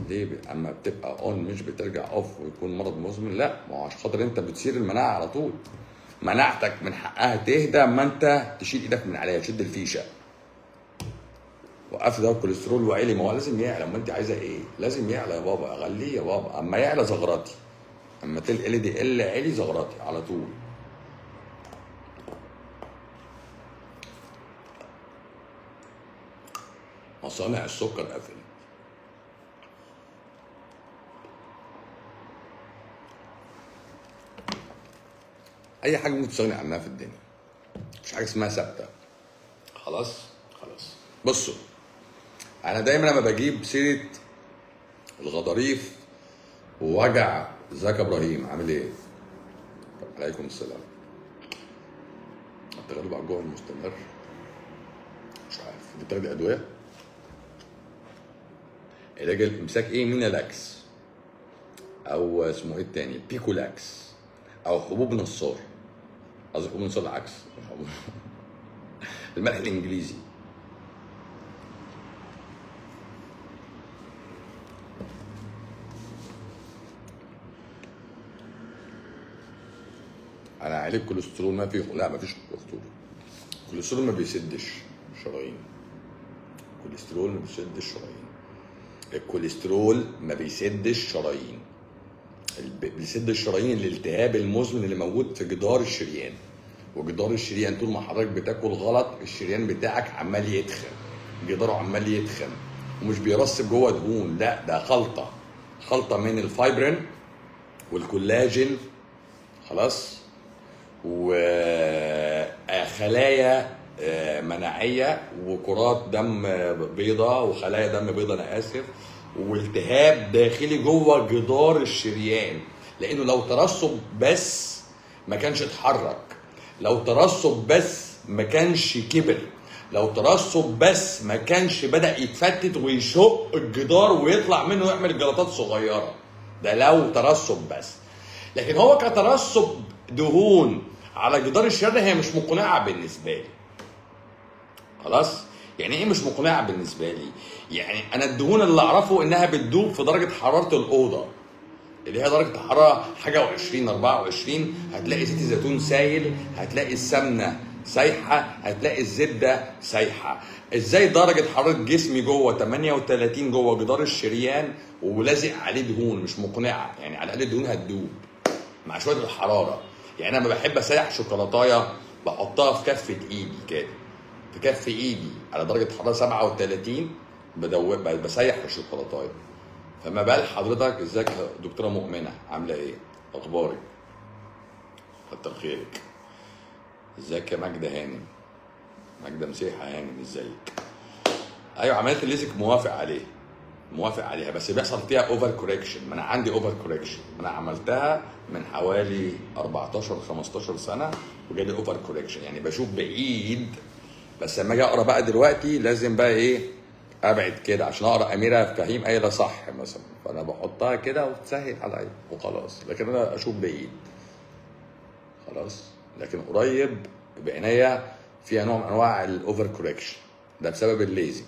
ليه ب- اما بتبقى اون مش بترجع اوف ويكون مرض مزمن لا ما هو عشان خاطر انت بتثير المناعه على طول مناعتك من حقها تهدى اما انت تشيل ايدك من عليها تشد الفيشه وقفت ده الكوليسترول وعلي ما هو لازم يعلى ما انت عايزه ايه؟ لازم يعلى يا بابا اغليه يا بابا اما يعلى زغراتي اما تلقى دي ال علي زغراتي على طول مصانع السكر قفلت اي حاجه ممكن تستغني عنها في الدنيا مش حاجه اسمها ثابته خلاص خلاص بصوا انا دايما لما بجيب سيره الغضاريف ووجع ازيك يا ابراهيم عامل ايه؟ عليكم السلام التغلب على الجوع المستمر مش عارف انت بتاخدي ادويه؟ علاج الامساك ايه مينالاكس او اسمه ايه التاني بيكولاكس او حبوب نصار قصدي حبوب نصار العكس الملح الانجليزي انا عالج كوليسترول ما في لا ما فيش كوليسترول الكوليسترول ما بيسدش شرايين الكوليسترول ما بيسدش شرايين الكوليسترول ما بيسدش شرايين الب- بيسد الشرايين الالتهاب المزمن اللي موجود في جدار الشريان وجدار الشريان طول ما حضرتك بتاكل غلط الشريان بتاعك عمال يتخن جداره عمال يتخن ومش بيرسب جوه دهون لا ده خلطه خلطه من الفايبرين والكولاجين خلاص وخلايا مناعيه وكرات دم بيضاء وخلايا دم بيضاء انا اسف والتهاب داخلي جوه جدار الشريان لانه لو ترسب بس ما كانش اتحرك لو ترسب بس ما كانش كبر لو ترسب بس ما كانش بدا يتفتت ويشق الجدار ويطلع منه يعمل جلطات صغيره ده لو ترسب بس لكن هو كترسب دهون على جدار الشر هي مش مقنعه بالنسبه لي خلاص يعني ايه مش مقنعه بالنسبه لي يعني انا الدهون اللي اعرفه انها بتدوب في درجه حراره الاوضه اللي هي درجه الحراره حاجه و20 24 هتلاقي زيت الزيتون سايل هتلاقي السمنه سايحه هتلاقي الزبده سايحه ازاي درجه حراره جسمي جوه 38 جوه جدار الشريان ولازق عليه دهون مش مقنعه يعني على الاقل الدهون هتدوب مع شويه الحراره يعني انا لما بحب اسيح شوكولاتايه بحطها في كفه ايدي كده في كف ايدي على درجه حراره 37 بدوب بسيح الشوكولاتايه فما بال حضرتك ازيك يا دكتوره مؤمنه عامله ايه اخبارك كتر خيرك ازيك يا ماجده هانم ماجده مسيحه هانم ازيك ايوه عمليه الليزك موافق عليه موافق عليها بس بيحصل فيها اوفر كوريكشن ما انا عندي اوفر كوريكشن انا عملتها من حوالي 14 15 سنه وجالي اوفر كوريكشن يعني بشوف بعيد بس لما اجي اقرا بقى دلوقتي لازم بقى ايه ابعد كده عشان اقرا اميره فهيم قايله صح مثلا فانا بحطها كده وتسهل عليا وخلاص لكن انا اشوف بعيد خلاص لكن قريب بعنايه فيها نوع من انواع الاوفر كوريكشن ده بسبب الليزك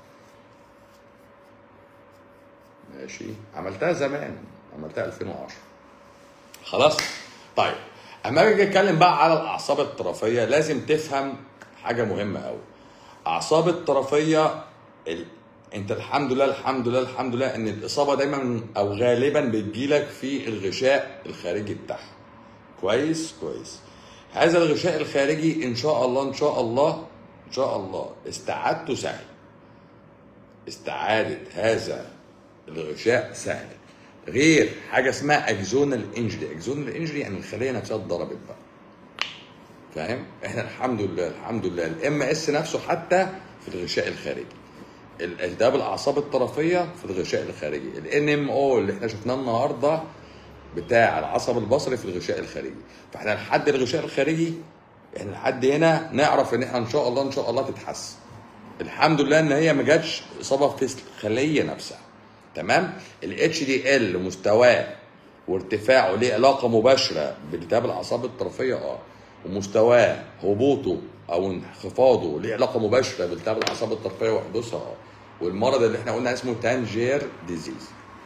ماشي عملتها زمان عملتها 2010 خلاص طيب اما اجي اتكلم بقى على الاعصاب الطرفيه لازم تفهم حاجه مهمه قوي اعصاب الطرفيه ال... انت الحمد لله الحمد لله الحمد لله ان الاصابه دايما او غالبا بتجيلك في الغشاء الخارجي بتاعها كويس كويس هذا الغشاء الخارجي ان شاء الله ان شاء الله ان شاء الله استعادته سهل استعاده هذا الغشاء سهل غير حاجه اسمها اكزونال انجري اكزونال انجري يعني الخليه نفسها اتضربت بقى فاهم احنا الحمد لله الحمد لله الام اس نفسه حتى في الغشاء الخارجي الالتهاب الاعصاب الطرفيه في الغشاء الخارجي الان ام او اللي احنا شفناه النهارده بتاع العصب البصري في الغشاء الخارجي فاحنا لحد الغشاء الخارجي احنا لحد هنا نعرف ان احنا ان شاء الله ان شاء الله تتحسن الحمد لله ان هي ما جاتش اصابه في الخليه نفسها تمام الاتش دي ال مستواه وارتفاعه ليه علاقه مباشره بالتهاب الاعصاب الطرفيه اه ومستواه هبوطه او انخفاضه ليه علاقه مباشره بالتهاب الاعصاب الطرفيه وحدوثها اه والمرض اللي احنا قلنا اسمه تانجير ديزيز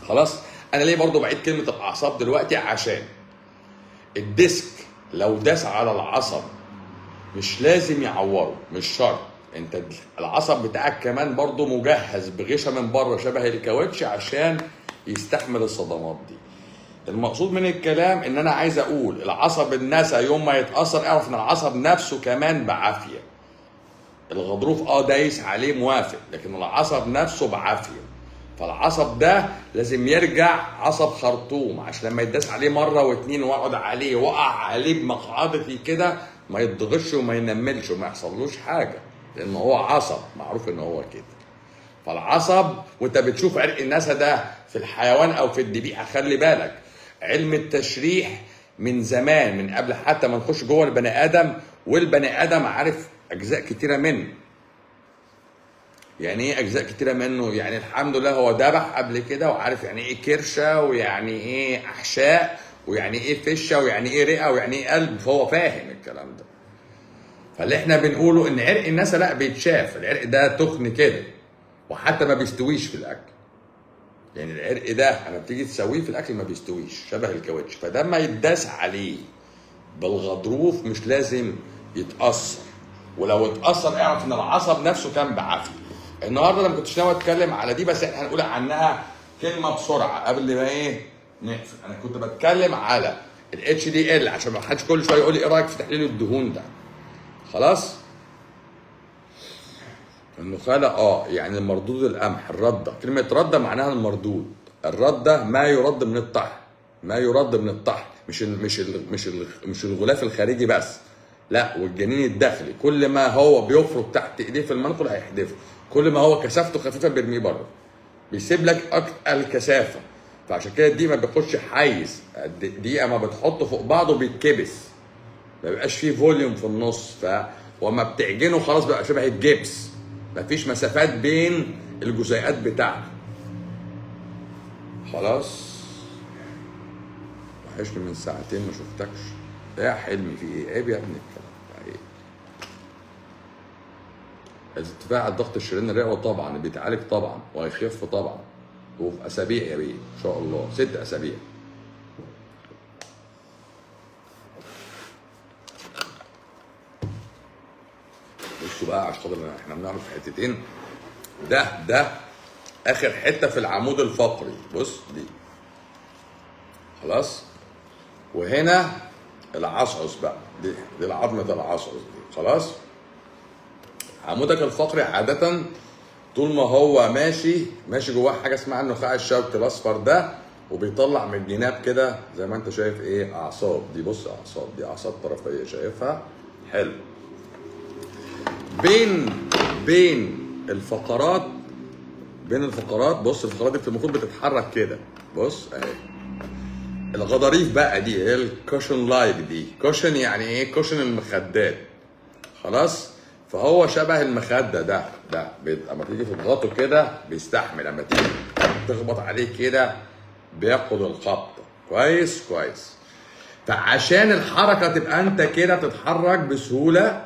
خلاص انا ليه برضو بعيد كلمه الاعصاب دلوقتي عشان الديسك لو داس على العصب مش لازم يعوره مش شرط انت العصب بتاعك كمان برضو مجهز بغشة من بره شبه الكاوتش عشان يستحمل الصدمات دي المقصود من الكلام ان انا عايز اقول العصب النسا يوم ما يتاثر اعرف ان العصب نفسه كمان بعافيه الغضروف اه دايس عليه موافق لكن العصب نفسه بعافيه فالعصب ده لازم يرجع عصب خرطوم عشان لما يداس عليه مره واتنين واقعد عليه وقع عليه بمقعدتي كده ما يتضغطش وما ينملش وما يحصلوش حاجه لان هو عصب معروف ان هو كده فالعصب وانت بتشوف عرق النسا ده في الحيوان او في الذبيحه خلي بالك علم التشريح من زمان من قبل حتى ما نخش جوه البني ادم والبني ادم عارف اجزاء كتيره منه يعني ايه اجزاء كتيره منه يعني الحمد لله هو ذبح قبل كده وعارف يعني ايه كرشه ويعني ايه احشاء ويعني ايه فشه ويعني ايه رئه ويعني ايه قلب فهو فاهم الكلام ده فاللي احنا بنقوله ان عرق الناس لا بيتشاف العرق ده تخن كده وحتى ما بيستويش في الاكل يعني العرق ده اما بتيجي تسويه في الاكل ما بيستويش شبه الكاوتش فده ما يتداس عليه بالغضروف مش لازم يتاثر ولو اتاثر اعرف ان العصب نفسه كان بعافيه النهارده انا ما كنتش ناوي اتكلم على دي بس احنا هنقول عنها كلمه بسرعه قبل ما ايه نقفل انا كنت بتكلم على الاتش دي ال عشان ما حدش كل شويه يقول لي ايه رايك في تحليل الدهون ده خلاص النخالة اه يعني المردود القمح الردة كلمة ردة معناها المردود الردة ما يرد من الطحن ما يرد من الطحن مش ال مش ال مش ال مش الغلاف الخارجي بس لا والجنين الداخلي كل ما هو بيفرك تحت ايديه في المنقل هيحدفه كل ما هو كثافته خفيفه بيرميه بره بيسيب لك اكتر الكثافه فعشان كده دي ما بيخش حيز دقيقه ما بتحطه فوق بعضه بيتكبس ما بيبقاش فيه فوليوم في النص ف وما بتعجنه خلاص بقى شبه الجبس مفيش مسافات بين الجزيئات بتاعته خلاص وحشني من ساعتين ما شفتكش يا حلمي في ايه عيب يا ابني الكلام ده عيب ارتفاع الضغط الشريان الرئوي طبعا بيتعالج طبعا وهيخف طبعا وفي اسابيع يا بيه ان شاء الله ست اسابيع بصوا بقى عشان خاطر احنا بنعمل في حتتين ده ده اخر حته في العمود الفقري بص دي خلاص وهنا العصعص بقى دي دي العظمه العصعص دي خلاص عمودك الفقري عاده طول ما هو ماشي ماشي جواه حاجه اسمها النخاع الشوكي الاصفر ده وبيطلع من الجناب كده زي ما انت شايف ايه اعصاب دي بص اعصاب دي اعصاب طرفيه شايفها حلو بين بين الفقرات بين الفقرات بص الفقرات دي المفروض بتتحرك كده بص اهي الغضاريف بقى دي هي الكوشن لايك دي كوشن يعني ايه كوشن المخدات خلاص فهو شبه المخده ده ده اما تيجي تضغطه كده بيستحمل اما تيجي تخبط عليه كده بياخد الخبطه كويس كويس فعشان الحركه تبقى انت كده تتحرك بسهوله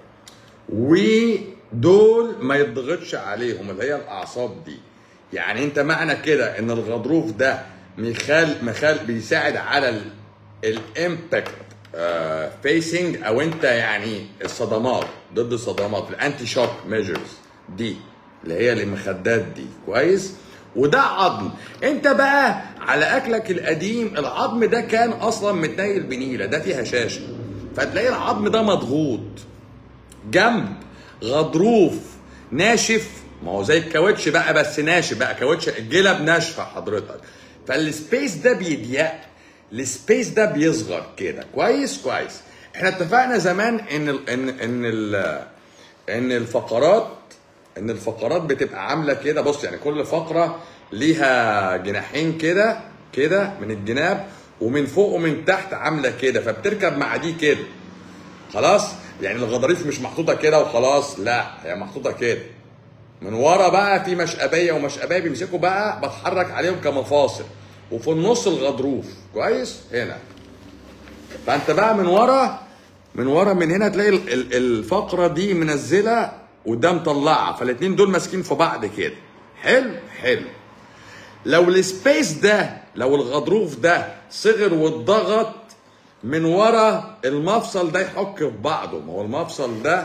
ودول ما يضغطش عليهم اللي هي الاعصاب دي يعني انت معنى كده ان الغضروف ده مخال مخال بيساعد على الامباكت فيسنج او انت يعني الصدمات ضد الصدمات الانتي شوك ميجرز دي اللي هي المخدات دي كويس وده عظم انت بقى على اكلك القديم العظم ده كان اصلا متنيل بنيله ده فيه هشاشه فتلاقي العظم ده مضغوط جنب غضروف ناشف ما هو زي الكاوتش بقى بس ناشف بقى كاوتش الجلب ناشفه حضرتك فالسبيس ده بيضيق السبيس ده بيصغر كده كويس كويس احنا اتفقنا زمان ان ال ان ان ال ان الفقرات ان الفقرات بتبقى عامله كده بص يعني كل فقره ليها جناحين كده كده من الجناب ومن فوق ومن تحت عامله كده فبتركب مع دي كده خلاص يعني الغضاريف مش محطوطه كده وخلاص لا هي محطوطه كده من ورا بقى في مشقبيه ومشقبيه بيمسكوا بقى بتحرك عليهم كمفاصل وفي النص الغضروف كويس هنا فانت بقى من ورا من ورا من هنا تلاقي الفقره دي منزله وده مطلعه فالاثنين دول ماسكين في بعض كده حلو حلو لو السبيس ده لو الغضروف ده صغر واتضغط من ورا المفصل ده يحك في بعضه ما هو المفصل ده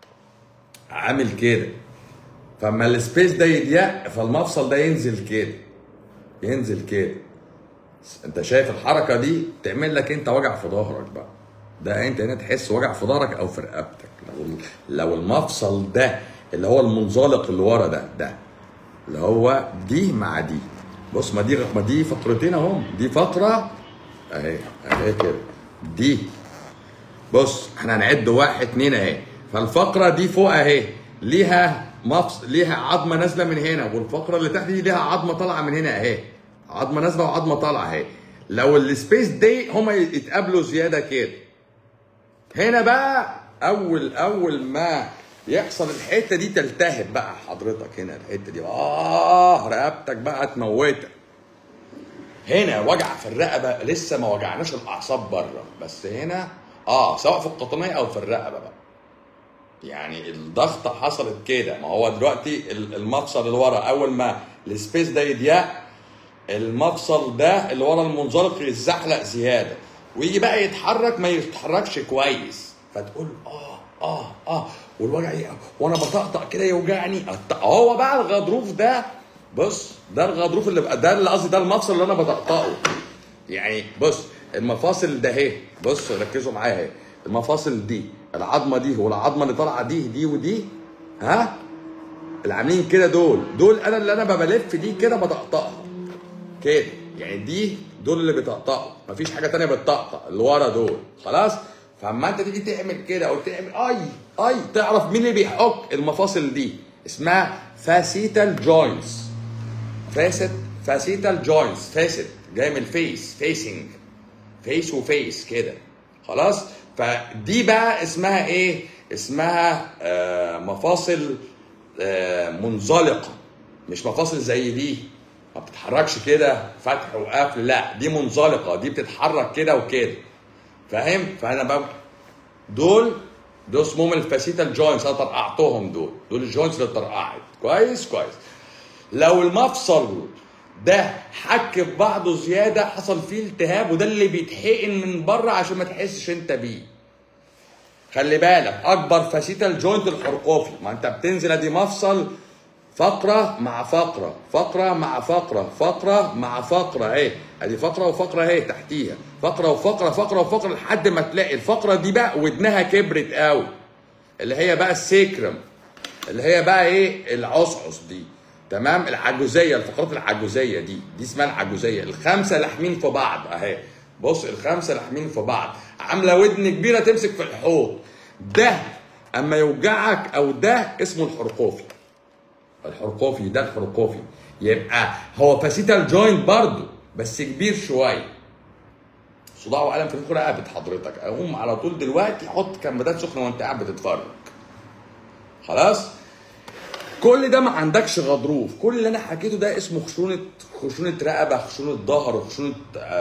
عامل كده فاما السبيس ده يضيق فالمفصل ده ينزل كده ينزل كده انت شايف الحركه دي تعمل لك انت وجع في ظهرك بقى ده انت هنا تحس وجع في ظهرك او في رقبتك لو لو المفصل ده اللي هو المنزلق اللي ورا ده ده اللي هو دي مع دي بص ما دي ما دي فقرتين اهم دي فقره اهي اهي كده دي بص احنا هنعد واحد اتنين اهي فالفقره دي فوق اهي ليها مفصل ليها عظمه نازله من هنا والفقره اللي تحت دي ليها عظمه طالعه من هنا اهي عظمه نازله وعظمه طالعه اهي لو السبيس دي هما يتقابلوا زياده كده هنا بقى اول اول ما يحصل الحته دي تلتهب بقى حضرتك هنا الحته دي اه رقبتك بقى تموتك هنا وجع في الرقبه لسه ما وجعناش الاعصاب بره بس هنا اه سواء في القطنيه او في الرقبه بقى يعني الضغطه حصلت كده ما هو دلوقتي المفصل اللي ورا اول ما السبيس ده يضيق المفصل ده اللي ورا المنزلق يتزحلق زياده ويجي بقى يتحرك ما يتحركش كويس فتقول اه اه اه والوجع ايه وانا بطقطق كده يوجعني هو بقى الغضروف ده بص ده الغضروف اللي بقى ده اللي قصدي ده المفصل اللي انا بطقطقه يعني بص المفاصل ده اهي بص ركزوا معايا اهي المفاصل دي العظمه دي والعظمه اللي طالعه دي دي ودي ها اللي عاملين كده دول دول انا اللي انا بلف دي كده بطقطقها كده يعني دي دول اللي بيطقطقوا مفيش حاجه تانية بتطقطق اللي ورا دول خلاص فاما انت تيجي تعمل كده او تعمل اي اي تعرف مين اللي بيحك المفاصل دي اسمها فاسيتال جوينتس فاسد فاسيتال جوينتس فاسد جاي من الفيس فيسنج فيس وفيس كده خلاص فدي بقى اسمها ايه اسمها آه مفاصل آه منزلقه مش مفاصل زي دي ما بتتحركش كده فتح وقفل لا دي منزلقه دي بتتحرك كده وكده فاهم فانا بقى دول دول اسمهم الفاسيتال جوينتس انا طرقعتهم دول دول الجوينتس اللي اتطرقعت كويس كويس لو المفصل ده حك في بعضه زياده حصل فيه التهاب وده اللي بيتحقن من بره عشان ما تحسش انت بيه خلي بالك اكبر فاسيتال جوينت الحرقوفي ما انت بتنزل ادي مفصل فقرة مع فقرة فقرة مع فقرة فقرة مع فقرة اهي ادي فقرة وفقرة اهي تحتيها فقرة وفقرة فقرة وفقرة لحد ما تلاقي الفقرة دي بقى ودنها كبرت قوي اللي هي بقى السيكرم اللي هي بقى ايه العصعص دي تمام العجوزية الفقرات العجوزية دي دي اسمها العجوزية الخمسة لاحمين في بعض اهي بص الخمسة لاحمين في بعض عاملة ودن كبيرة تمسك في الحوض ده اما يوجعك او ده اسمه الحرقوفي الحرقوفي ده الحرقوفي يبقى هو فاسيتال جوينت برضه بس كبير شويه صداع والم في الكوره رقبه حضرتك اقوم على طول دلوقتي حط كمادات سخنه وانت قاعد بتتفرج خلاص كل ده ما عندكش غضروف كل اللي انا حكيته ده اسمه خشونه خشونه رقبه خشونه ظهر خشونه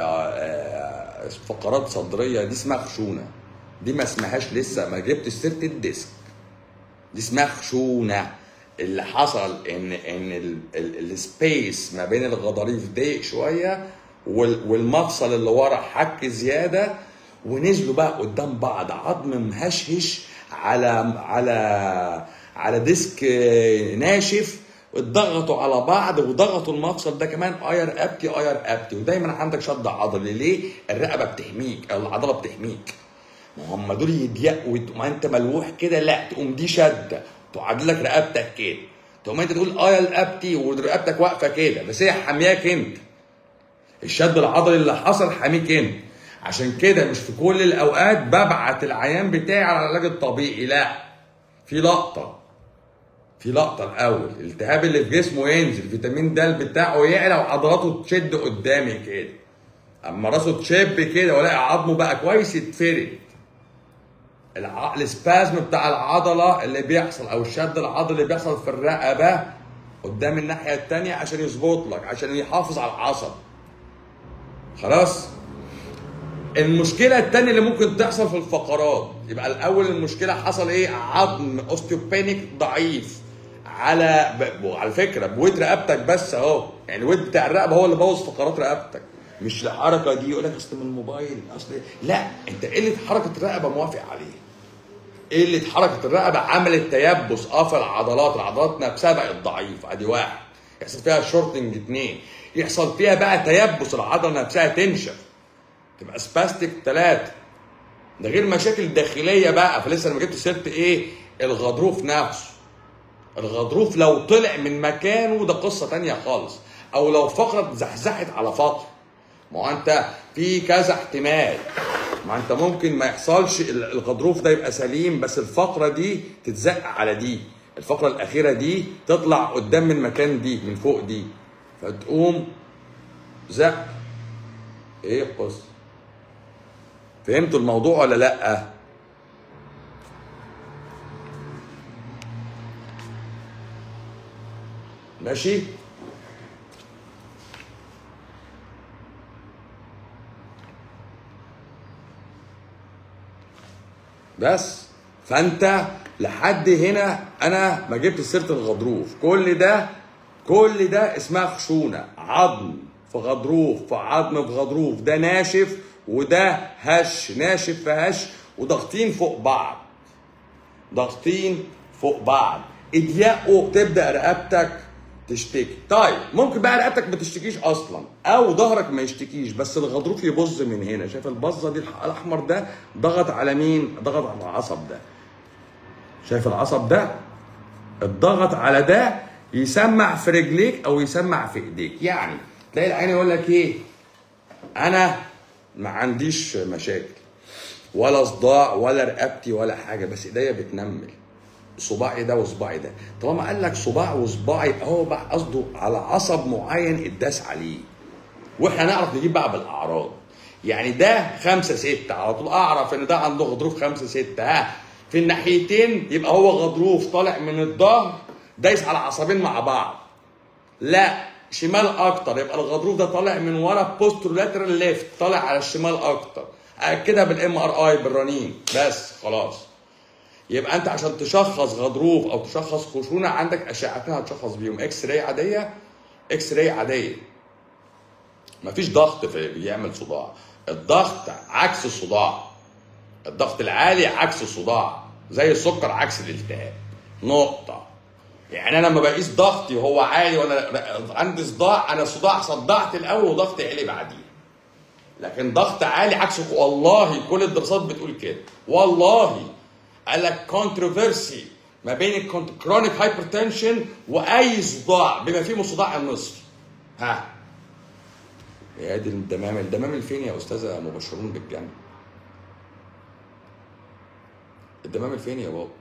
فقرات صدريه دي اسمها خشونه دي ما اسمهاش لسه ما جبت سيره الديسك دي اسمها خشونه اللي حصل ان ان السبيس ما بين الغضاريف ضيق شويه والمفصل اللي ورا حك زياده ونزلوا بقى قدام بعض عظم مهشهش على على على ديسك ناشف اتضغطوا على بعض وضغطوا المفصل ده كمان اير ابتي اير ابتي ودايما عندك شد عضلي ليه؟ الرقبه بتحميك او العضله بتحميك ما هم دول يضيقوا ما انت ملوح كده لا تقوم دي شده تعادل لك رقبتك كده تقوم انت تقول اه يا رقبتي ورقبتك واقفه كده بس هي حامياك انت الشد العضلي اللي حصل حاميك انت عشان كده مش في كل الاوقات ببعت العيان بتاعي على العلاج الطبيعي لا في لقطه في لقطه الاول الالتهاب اللي في جسمه ينزل فيتامين د بتاعه يعلى وعضلاته تشد قدامي كده اما راسه تشب كده والاقي عظمه بقى كويس يتفرد الع... السبازم بتاع العضله اللي بيحصل او الشد العضلي اللي بيحصل في الرقبه قدام الناحيه الثانيه عشان يظبط لك عشان يحافظ على العصب خلاص المشكله الثانيه اللي ممكن تحصل في الفقرات يبقى الاول المشكله حصل ايه عظم اوستيوبينيك ضعيف على ب... على فكره بويت رقبتك بس اهو يعني الويت بتاع الرقبه هو اللي بوظ فقرات رقبتك مش الحركه دي يقول لك اصل من الموبايل اصل لا انت قله حركه الرقبه موافق عليه قله حركه الرقبه عملت تيبس اه في العضلات العضلات نفسها بقت ضعيفه ادي واحد يحصل فيها شورتنج اثنين يحصل فيها بقى تيبس العضله نفسها تنشف تبقى سباستيك ثلاثه ده غير مشاكل داخليه بقى فلسه انا ما جبت سيره ايه الغضروف نفسه الغضروف لو طلع من مكانه ده قصه تانية خالص او لو فقره زحزحت على فقره ما هو انت في كذا احتمال ما انت ممكن ما يحصلش ال- الغضروف ده يبقى سليم بس الفقره دي تتزق على دي الفقره الاخيره دي تطلع قدام من مكان دي من فوق دي فتقوم زق ايه القصه فهمتوا الموضوع ولا لا ماشي بس فانت لحد هنا انا ما جبت سيره الغضروف كل ده كل ده اسمها خشونه عظم في غضروف في عظم في غضروف ده ناشف وده هش ناشف في هش وضاغطين فوق بعض ضاغطين فوق بعض اضيقوا تبدا رقبتك تشتكي طيب ممكن بقى رقبتك ما تشتكيش اصلا او ظهرك ما يشتكيش بس الغضروف يبظ من هنا شايف البظه دي الح- الاحمر ده ضغط على مين ضغط على العصب ده شايف العصب ده الضغط على ده يسمع في رجليك او يسمع في ايديك يعني تلاقي العين يقول لك ايه انا ما عنديش مشاكل ولا صداع ولا رقبتي ولا حاجه بس ايديا بتنمل صباعي ده وصباعي ده طالما قال لك صباع وصباعي يبقى هو بقى قصده على عصب معين اتداس عليه واحنا نعرف نجيب بقى بالاعراض يعني ده خمسة ستة على طول اعرف ان ده عنده غضروف خمسة ستة ها في الناحيتين يبقى هو غضروف طالع من الظهر دايس على عصبين مع بعض لا شمال اكتر يبقى الغضروف ده طالع من ورا بوسترولاترال ليفت طالع على الشمال اكتر اكدها بالام ار اي بالرنين بس خلاص يبقى انت عشان تشخص غضروف او تشخص خشونه عندك اشعتين هتشخص بيهم اكس راي عاديه اكس راي عاديه مفيش ضغط في بيعمل صداع الضغط عكس الصداع الضغط العالي عكس الصداع زي السكر عكس الالتهاب نقطه يعني انا لما بقيس ضغطي وهو عالي وانا عندي صداع انا صداع صدعت الاول وضغطي عالي بعديه لكن ضغط عالي عكس والله كل الدراسات بتقول كده والله قال لك كونتروفيرسي ما بين الكرونيك هايبرتنشن واي صداع بما فيه صداع النصف ها يا دي الدمامل الدمامل فين يا استاذه مبشرون بالجنه الدمامل فين يا بابا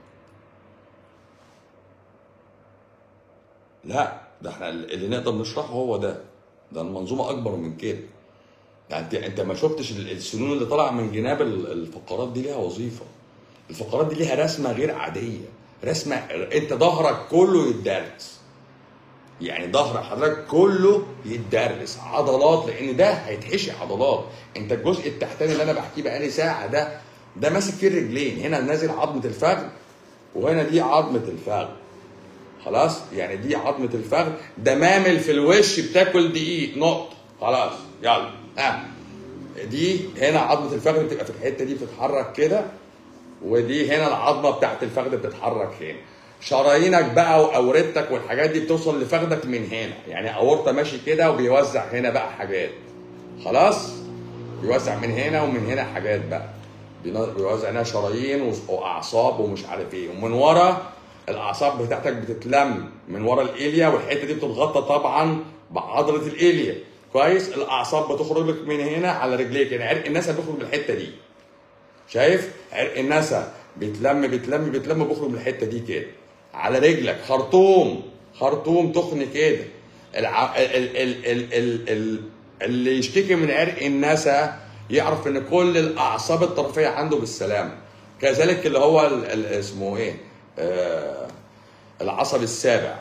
لا ده احنا اللي نقدر نشرحه هو ده ده المنظومه اكبر من كده يعني انت انت ما شفتش ال- السنون اللي طالعه من جناب ال- الفقرات دي ليها وظيفه الفقرات دي ليها رسمه غير عاديه رسمه انت ظهرك كله يتدرس يعني ظهر حضرتك كله يتدرس عضلات لان ده هيتحشي عضلات انت الجزء التحتاني اللي انا بحكيه بقالي ساعه ده ده ماسك فيه الرجلين هنا نازل عظمه الفخذ وهنا دي عظمه الفخذ خلاص يعني دي عظمه الفخذ دمامل في الوش بتاكل دقيق نقطه خلاص يلا ها دي هنا عظمه الفخذ بتبقى في الحته دي بتتحرك كده ودي هنا العظمه بتاعت الفخذ بتتحرك هنا شرايينك بقى واورتك والحاجات دي بتوصل لفخذك من هنا يعني اورطه ماشي كده وبيوزع هنا بقى حاجات خلاص بيوزع من هنا ومن هنا حاجات بقى بينا- بيوزع هنا شرايين و- واعصاب ومش عارف ايه ومن ورا الاعصاب بتاعتك بتتلم من ورا الاليا والحته دي بتتغطى طبعا بعضله الاليا كويس الاعصاب بتخرج لك من هنا على رجليك يعني عرق النسا بيخرج من الحته دي شايف عرق النسا بيتلم بيتلم بيتلم بيخرج من الحته دي كده على رجلك خرطوم خرطوم تخن كده الع... ال... ال... ال... ال... ال... اللي يشتكي من عرق النسا يعرف ان كل الاعصاب الطرفيه عنده بالسلامه كذلك اللي هو ال... ال... اسمه ايه آه... العصب السابع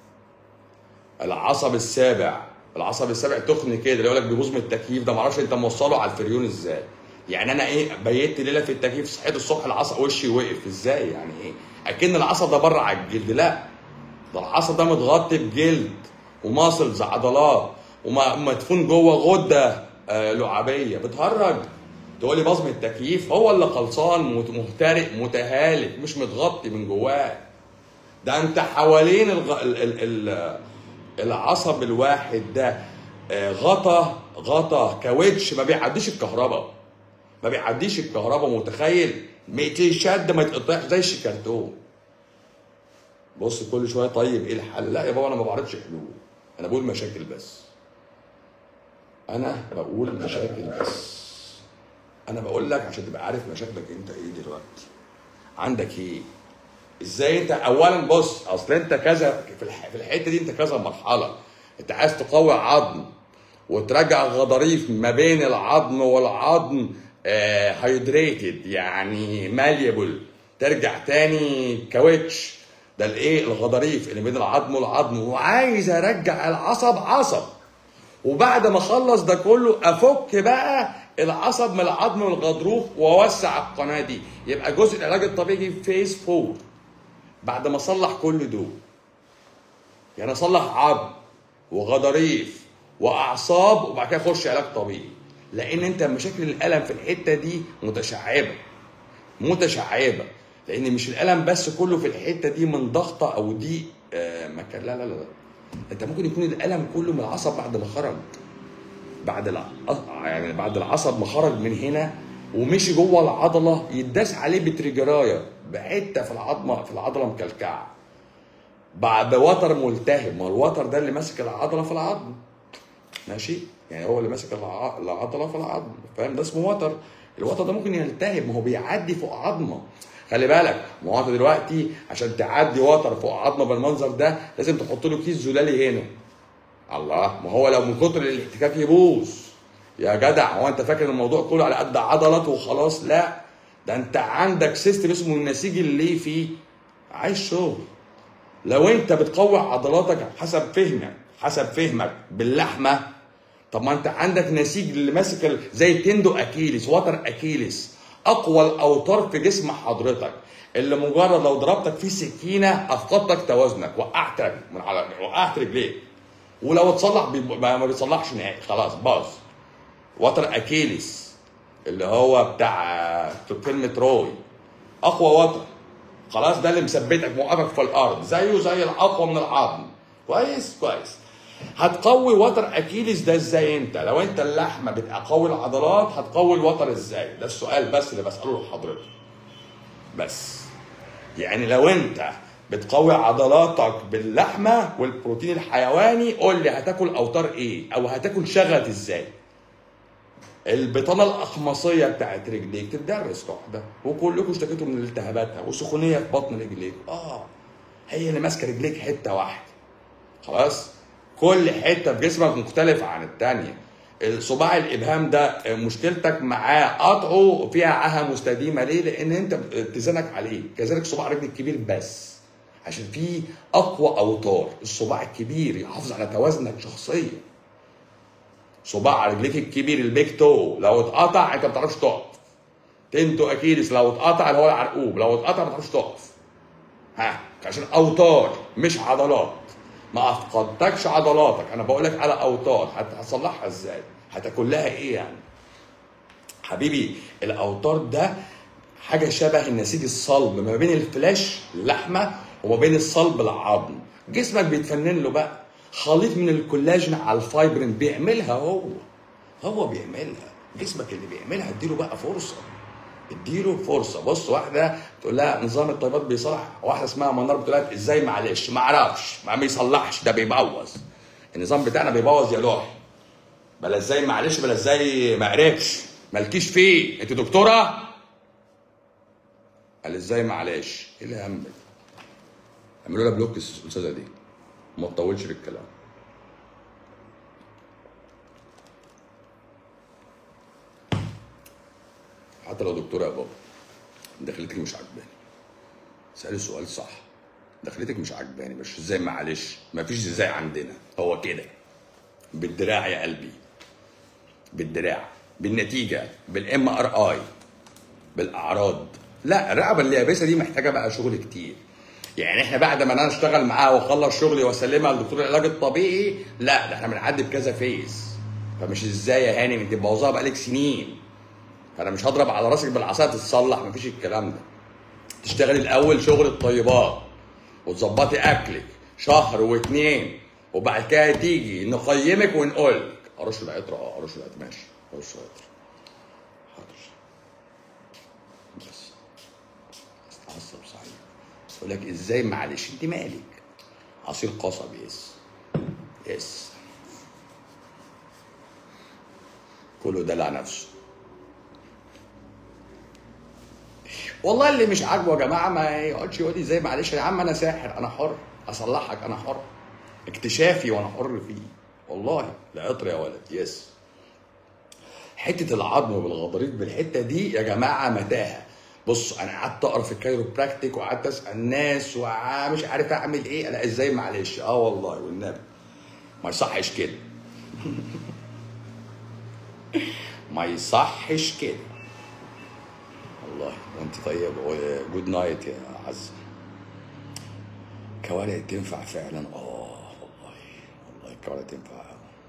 العصب السابع العصب السابع تخن كده اللي يقول لك بيبوظ من التكييف ده معرفش انت موصله على الفريون ازاي يعني انا ايه بيت ليله في التكييف صحيت الصبح العصب وشي وقف ازاي يعني ايه اكن العصب ده بره على الجلد لا ده العصب ده متغطي بجلد وماسلز عضلات ومدفون جوه غده آه، لعابيه بتهرج تقول لي بصم التكييف هو اللي خلصان مت- مهترئ متهالك مش متغطي من جواه ده انت حوالين الغ... ال... ال... ال... العصب الواحد ده آه، غطا غطا كاوتش ما بيعديش الكهرباء ما بيعديش الكهرباء متخيل شد ما يتقطعش زي الشيكارتون بص كل شويه طيب ايه الحل لا يا بابا انا ما بعرضش حلول انا بقول مشاكل بس انا بقول مشاكل بس انا بقول لك عشان تبقى عارف مشاكلك انت ايه دلوقتي عندك ايه ازاي انت اولا بص اصل انت كذا في الح- في الحته دي انت كذا مرحله انت عايز تقوي عظم وترجع غضاريف ما بين العظم والعظم هيدريتد يعني ماليبل ترجع تاني كاوتش ده الايه الغضاريف اللي بين العظم والعظم وعايز ارجع العصب عصب وبعد ما اخلص ده كله افك بقى العصب من العظم والغضروف واوسع القناه دي يبقى جزء العلاج الطبيعي فيز 4 بعد ما اصلح كل دول يعني اصلح عظم وغضاريف واعصاب وبعد كده اخش علاج طبيعي لان انت مشاكل الالم في الحته دي متشعبه متشعبه لان مش الالم بس كله في الحته دي من ضغطه او ضيق آه مكان لا لا لا لا. انت ممكن يكون الالم كله من العصب بعد ما خرج بعد الع... يعني بعد العصب ما خرج من هنا ومشي جوه العضله يداس عليه بتريجرايه بحته في العظمه في العضله مكلكعه بعد وتر ملتهب ما الوتر ده اللي ماسك العضله في العظم ماشي يعني هو اللي ماسك الع- العضله في العظم فاهم ده اسمه وتر الوتر ده ممكن يلتهب ما هو بيعدي فوق عظمه خلي بالك ما هو انت دلوقتي عشان تعدي وتر فوق عظمه بالمنظر ده لازم تحط له كيس زلالي هنا الله ما هو لو من كتر الاحتكاك يبوظ يا جدع هو انت فاكر الموضوع كله على قد عضلات وخلاص لا ده انت عندك سيستم اسمه النسيج الليفي عايز شغل لو انت بتقوي عضلاتك حسب فهمك حسب فهمك باللحمه طب ما انت عندك نسيج اللي ماسك ال- زي تندو اكيليس وتر اكيليس اقوى الاوتار في جسم حضرتك اللي مجرد لو ضربتك فيه سكينه افقدتك توازنك وقعتك من على وقعت رجليك ولو اتصلح بي... ما ما بيتصلحش نهائي خلاص باظ وتر اكيليس اللي هو بتاع فيلم تروي اقوى وتر خلاص ده اللي مثبتك موقفك في الارض زيه زي الاقوى من العظم كويس كويس هتقوي وتر اكيليس ده ازاي انت لو انت اللحمه بتقوي العضلات هتقوي الوتر ازاي ده السؤال بس اللي بساله لحضرتك بس يعني لو انت بتقوي عضلاتك باللحمه والبروتين الحيواني قول لي هتاكل اوتار ايه او هتاكل شغل ازاي البطانه الاخمصيه بتاعت رجليك تتدرس واحده وكلكم اشتكيتوا من التهاباتها وسخونيه في بطن رجليك اه هي اللي ماسكه رجليك حته واحده خلاص كل حته في جسمك مختلفه عن الثانيه الصباع الابهام ده مشكلتك معاه قطعه فيها عاهه مستديمه ليه؟ لان انت اتزانك عليه كذلك صباع رجل الكبير بس عشان فيه اقوى اوتار الصباع الكبير يحافظ على توازنك شخصيا صباع رجليك الكبير البيك تو لو اتقطع انت ما بتعرفش تقف تنتو اكيلس لو اتقطع اللي هو العرقوب لو اتقطع ما بتعرفش تقف ها عشان اوتار مش عضلات ما افقدتكش عضلاتك انا بقول لك على اوتار هت- هتصلحها ازاي هتاكل لها ايه يعني حبيبي الاوتار ده حاجه شبه النسيج الصلب ما بين الفلاش اللحمه وما بين الصلب العظم جسمك بيتفنن له بقى خليط من الكولاجين على الفايبرين بيعملها هو هو بيعملها جسمك اللي بيعملها اديله بقى فرصه اديله فرصه بص واحده تقول لها نظام الطيبات بيصلح واحده اسمها منار بتقول لها ازاي معلش ما اعرفش ما بيصلحش ده بيبوظ النظام بتاعنا بيبوظ يا لوحي بلا ازاي معلش بلا ازاي ما قريتش مالكيش فيه انت دكتوره قال ازاي معلش ايه اللي هم ده؟ اعملوا لها بلوك الاستاذه دي وما تطولش في الكلام حتى لو دكتوره يا بابا دخلتك مش عجباني سألي سؤال صح دخلتك مش عجباني مش ازاي معلش مفيش ازاي عندنا هو كده بالدراع يا قلبي بالدراع بالنتيجه بالام ار اي بالاعراض لا الرقبه اليابسه دي محتاجه بقى شغل كتير يعني احنا بعد ما انا اشتغل معاها واخلص شغلي واسلمها لدكتور العلاج الطبيعي لا ده احنا بنعدي بكذا فيز فمش ازاي يا هاني انت مبوظاها بقالك سنين فانا مش هضرب على راسك بالعصايه تتصلح مفيش الكلام ده تشتغلي الاول شغل الطيبات وتظبطي اكلك شهر واتنين وبعد كده تيجي نقيمك ونقول لك ارش العطر اه ارش العطر ماشي ارش العطر حاضر بس استعصب صحيح يقول لك ازاي معلش انت مالك عصير قصب يس يس كله دلع نفسه والله اللي مش عاجبه يا جماعه ما يقعدش يقول لي ازاي معلش يا عم انا ساحر انا حر اصلحك انا حر اكتشافي وانا حر فيه والله العطر يا ولد يس حته العظم بالغضاريف بالحته دي يا جماعه متاهه بص انا قعدت اقرا في الكايروبراكتيك وقعدت اسال ناس ومش عارف اعمل ايه لا ازاي معلش اه والله والنبي ما يصحش كده ما يصحش كده والله وانت طيب جود نايت يا عزه كوارع تنفع فعلا اه والله والله الكوارع تنفع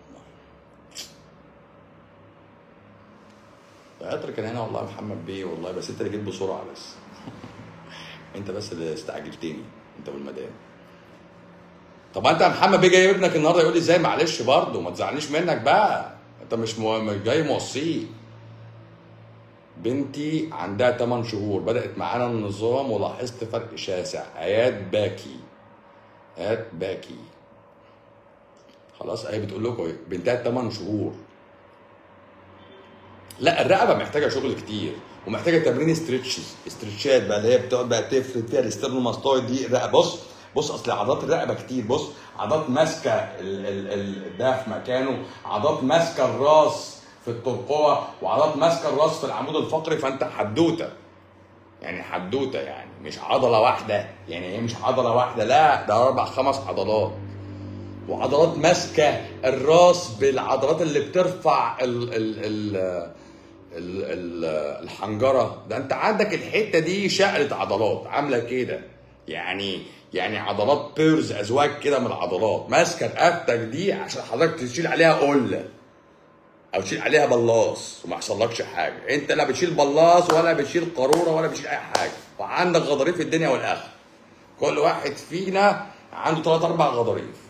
العطر كان هنا والله يا محمد بيه والله بس انت اللي جيت بسرعه بس انت بس اللي استعجلتني انت والمدام طب انت يا محمد بيه جاي ابنك النهارده يقول لي ازاي معلش برضه ما تزعلنيش منك بقى انت مش مو... مش جاي موصيه بنتي عندها 8 شهور بدأت معانا النظام ولاحظت فرق شاسع آيات باكي آيات باكي خلاص اهي بتقول لكم اهي بنتها 8 شهور لا الرقبه محتاجه شغل كتير ومحتاجه تمرين استرتشز استرتشات بقى اللي هي بتقعد بقى تفرد فيها الاسترنوماستويد دي الرقبه بص بص اصل عضلات الرقبه كتير بص عضلات ماسكه ال- ال- ال- ده في مكانه عضلات ماسكه الراس في الترقوه وعضلات ماسكه الراس في العمود الفقري فانت حدوته يعني حدوته يعني مش عضله واحده يعني هي مش عضله واحده لا ده اربع خمس عضلات وعضلات ماسكه الراس بالعضلات اللي بترفع ال ال ال ال ال الحنجره ده انت عندك الحته دي شقلة عضلات عامله كده يعني يعني عضلات بيرز ازواج كده من العضلات ماسكه رقبتك دي عشان حضرتك تشيل عليها قله او تشيل عليها بلاص وما يحصلكش حاجه انت لا بتشيل بلاص ولا بتشيل قاروره ولا بتشيل اي حاجه وعندك غضاريف الدنيا والاخره كل واحد فينا عنده ثلاث اربع غضاريف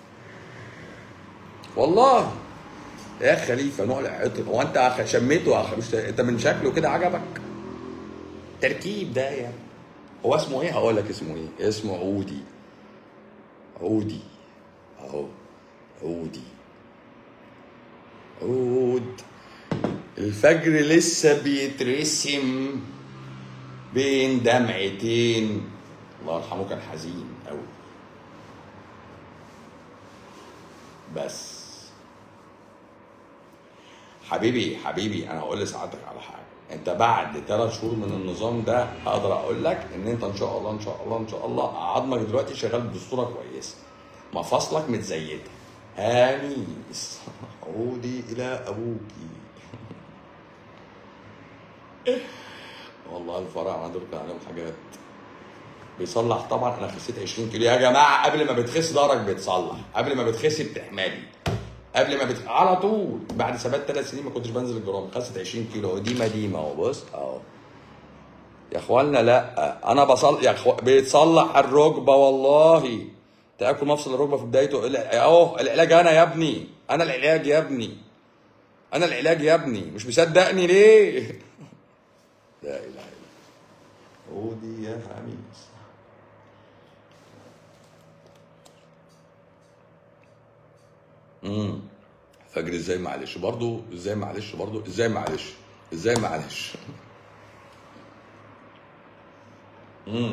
والله يا خليفه نوع العطر هو انت أخ- شميته يا أخ- مش انت من شكله كده عجبك تركيب ده يعني هو اسمه ايه هقول لك اسمه ايه اسمه عودي عودي اهو عودي عود الفجر لسه بيترسم بين دمعتين الله يرحمه كان حزين قوي بس حبيبي حبيبي انا هقول لسعادتك على حاجه انت بعد ثلاث شهور من النظام ده اقدر اقول لك ان انت ان شاء الله ان شاء الله ان شاء الله عظمك دلوقتي شغال بصوره كويسه مفاصلك متزيته هاميس عودي الى ابوك والله الفرع انا دول كان عليهم حاجات بيصلح طبعا انا خسيت 20 كيلو يا جماعه قبل ما بتخس ظهرك بيتصلح قبل ما بتخسي بتحملي قبل ما بت... على طول بعد ثبات ثلاث سنين ما كنتش بنزل الجرام خست 20 كيلو ديما ديما اهو بص اهو يا اخوانا لا انا بصل يا اخو بيتصلح الركبه والله تاكل مفصل الركبه في بدايته الع- اهو العلاج انا يا ابني انا العلاج يا ابني انا العلاج يا ابني مش مصدقني ليه لا اله الا الله عودي يا خميس امم فجر ازاي معلش برضو ازاي معلش برضو ازاي معلش ازاي معلش امم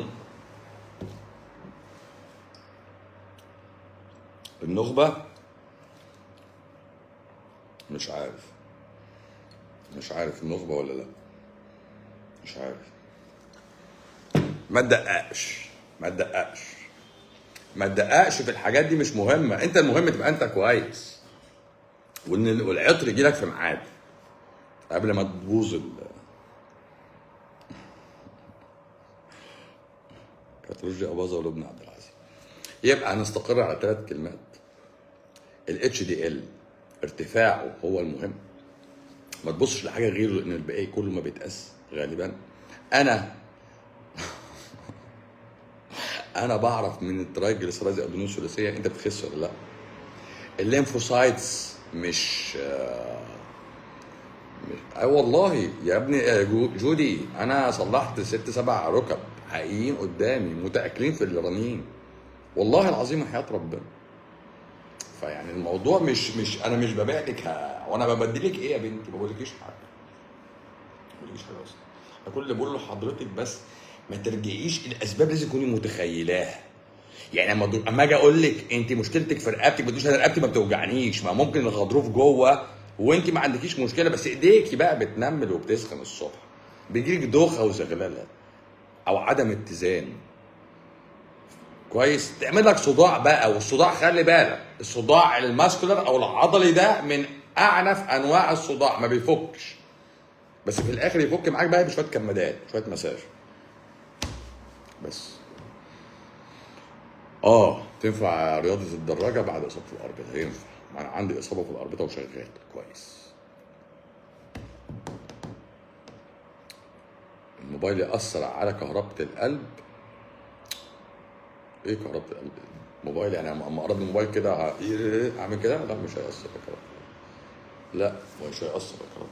النخبة مش عارف مش عارف النخبة ولا لا مش عارف ما تدققش ما تدققش ما تدققش في الحاجات دي مش مهمة انت المهم تبقى انت كويس وان ال- والعطر يجي لك في ميعاد قبل ما تبوظ ال كانت رشدي اباظه ولبنى عبد العزيز يبقى هنستقر على ثلاث كلمات الاتش دي ال ارتفاعه هو المهم ما تبصش لحاجه غيره لان الباقي كله ما بيتقاس غالبا انا انا بعرف من الترايجليسيرايدز او الدهون الثلاثيه انت بتخس ولا لا الليمفوسايتس مش آه، مش- اي والله يا ابني يا جو- جودي انا صلحت ست سبع ركب حقيقيين قدامي متاكلين في الرنين والله العظيم حياه ربنا فيعني الموضوع مش مش انا مش ببيع لك ه- وانا ببدي لك ايه يا بنتي ما بقولكيش حاجه ما بقولكيش حاجه اصلا أنا كل اللي بقول لحضرتك بس ما ترجعيش الاسباب لازم تكوني متخيلاها يعني اما دو- اما اجي اقول لك انت مشكلتك في رقبتك ما تقوليش انا رقبتي ما بتوجعنيش ما ممكن الغضروف جوه وانت ما عندكيش مشكله بس ايديكي بقى بتنمل وبتسخن الصبح بيجيلك دوخه وزغلله او عدم اتزان كويس تعمل لك صداع بقى والصداع خلي بالك الصداع الماسكولار او العضلي ده من اعنف انواع الصداع ما بيفكش بس في الاخر يفك معاك بقى بشويه كمادات شويه مساج بس اه تنفع رياضه الدراجه بعد اصابه الاربطه ينفع ما انا عندي اصابه في الاربطه وشغال كويس الموبايل ياثر على كهربه القلب ايه كهربة القلب؟ موبايل يعني اما اقرب الموبايل كده ع- إيه- اعمل كده لا مش هيأثر بكهرباء لا مش هيأثر بكهرباء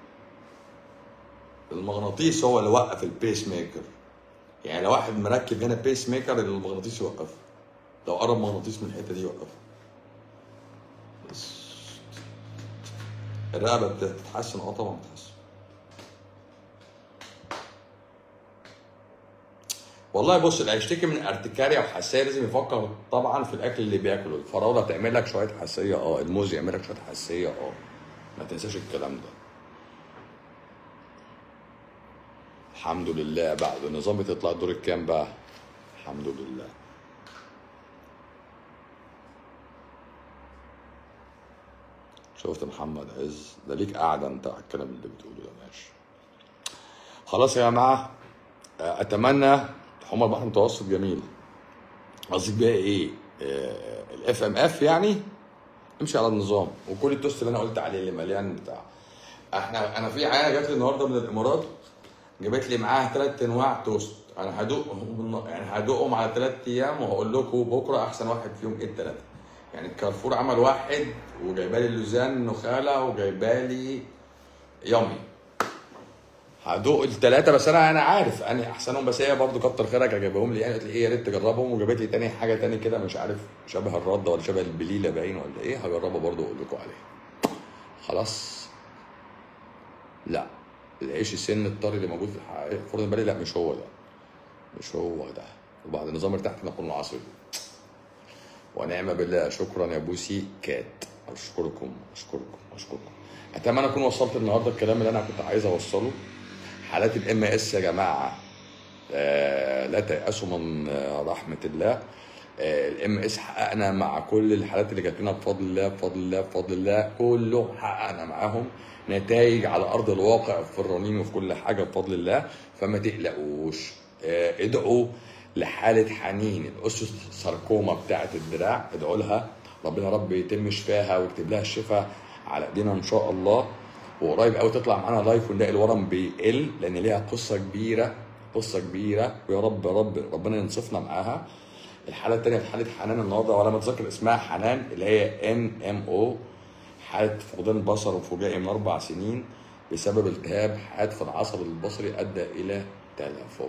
المغناطيس هو اللي وقف البيس ميكر يعني لو واحد مركب هنا بيس ميكر المغناطيس يوقفه لو قرب مغناطيس من الحته دي يوقفه بس الرقبه بتتحسن اه طبعا بتتحسن والله بص اللي هيشتكي من ارتكاريا وحساسيه لازم يفكر طبعا في الاكل اللي بياكله الفراوله تعمل لك شويه حساسيه اه الموز يعمل لك شويه حساسيه اه ما تنساش الكلام ده الحمد لله بعد النظام بتطلع الدور الكام بقى الحمد لله شفت محمد عز ده ليك قاعده انت على الكلام اللي بتقوله ده ماشي خلاص يا جماعه اتمنى حمى البحر المتوسط جميل قصدك بقى ايه الاف ام اف يعني امشي على النظام وكل التوست اللي انا قلت عليه اللي مليان بتاع احنا انا في عينه جات لي النهارده من الامارات جابت لي معاها ثلاث انواع توست انا هدوقهم يعني هدوقهم على ثلاث ايام وهقول لكم بكره احسن واحد فيهم ايه الثلاثه يعني كارفور عمل واحد وجايبه لي لوزان نخاله وجايبه لي يامي هدوق الثلاثه بس انا انا عارف انا احسنهم بس هي برضه كتر خيرك جايبهم لي يعني قالت لي ايه يا ريت تجربهم وجابت لي تاني حاجه تاني كده مش عارف شبه الرده ولا شبه البليله باين ولا ايه هجربها برضه واقول لكم عليها خلاص لا العيش السن الطري اللي موجود في الح- فرن البلدي لا مش هو ده مش هو ده وبعد النظام ارتحت نقول العصر ونعم بالله شكرا يا بوسي كات اشكركم اشكركم اشكركم اتمنى اكون وصلت النهارده الكلام اللي انا كنت عايز اوصله حالات الام اس يا جماعه آه لا تيأسوا من آه، رحمه الله الام اس حققنا مع كل الحالات اللي جات لنا بفضل الله بفضل الله بفضل الله كله حققنا معاهم نتائج على ارض الواقع في الرنين وفي كل حاجه بفضل الله فما تقلقوش آه، ادعوا لحاله حنين الاسس ساركوما بتاعه الدراع ادعوا لها ربنا رب يتم شفاها ويكتب لها الشفاء على ايدينا ان شاء الله وقريب قوي تطلع معانا لايف ونلاقي الورم بيقل لان ليها قصه كبيره قصه كبيره ويا رب يا رب ربنا ينصفنا معاها الحاله الثانيه في حاله حنان النهارده ولا ما اتذكر اسمها حنان اللي هي ان ام او حاله فقدان بصر وفجائي من اربع سنين بسبب التهاب حاد في العصب البصري ادى الى تلفظ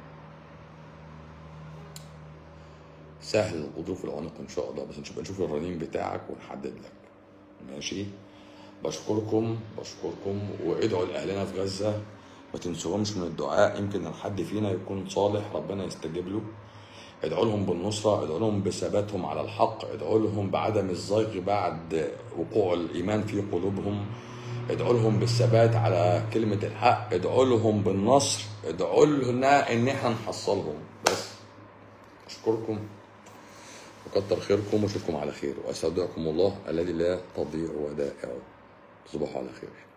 سهل الغضروف العنق ان شاء الله بس نشوف نشوف الرنين بتاعك ونحدد لك ماشي بشكركم بشكركم وادعوا لاهلنا في غزه ما تنسوهمش من الدعاء يمكن ان حد فينا يكون صالح ربنا يستجيب له ادعوا لهم بالنصرة ادعوا لهم بثباتهم على الحق ادعوا لهم بعدم الزيغ بعد وقوع الإيمان في قلوبهم ادعوا لهم بالثبات على كلمة الحق ادعوا لهم بالنصر ادعوا لنا ان احنا نحصلهم بس اشكركم وكتر خيركم واشوفكم على خير واستودعكم الله الذي لا تضيع ودائعه تصبحوا على خير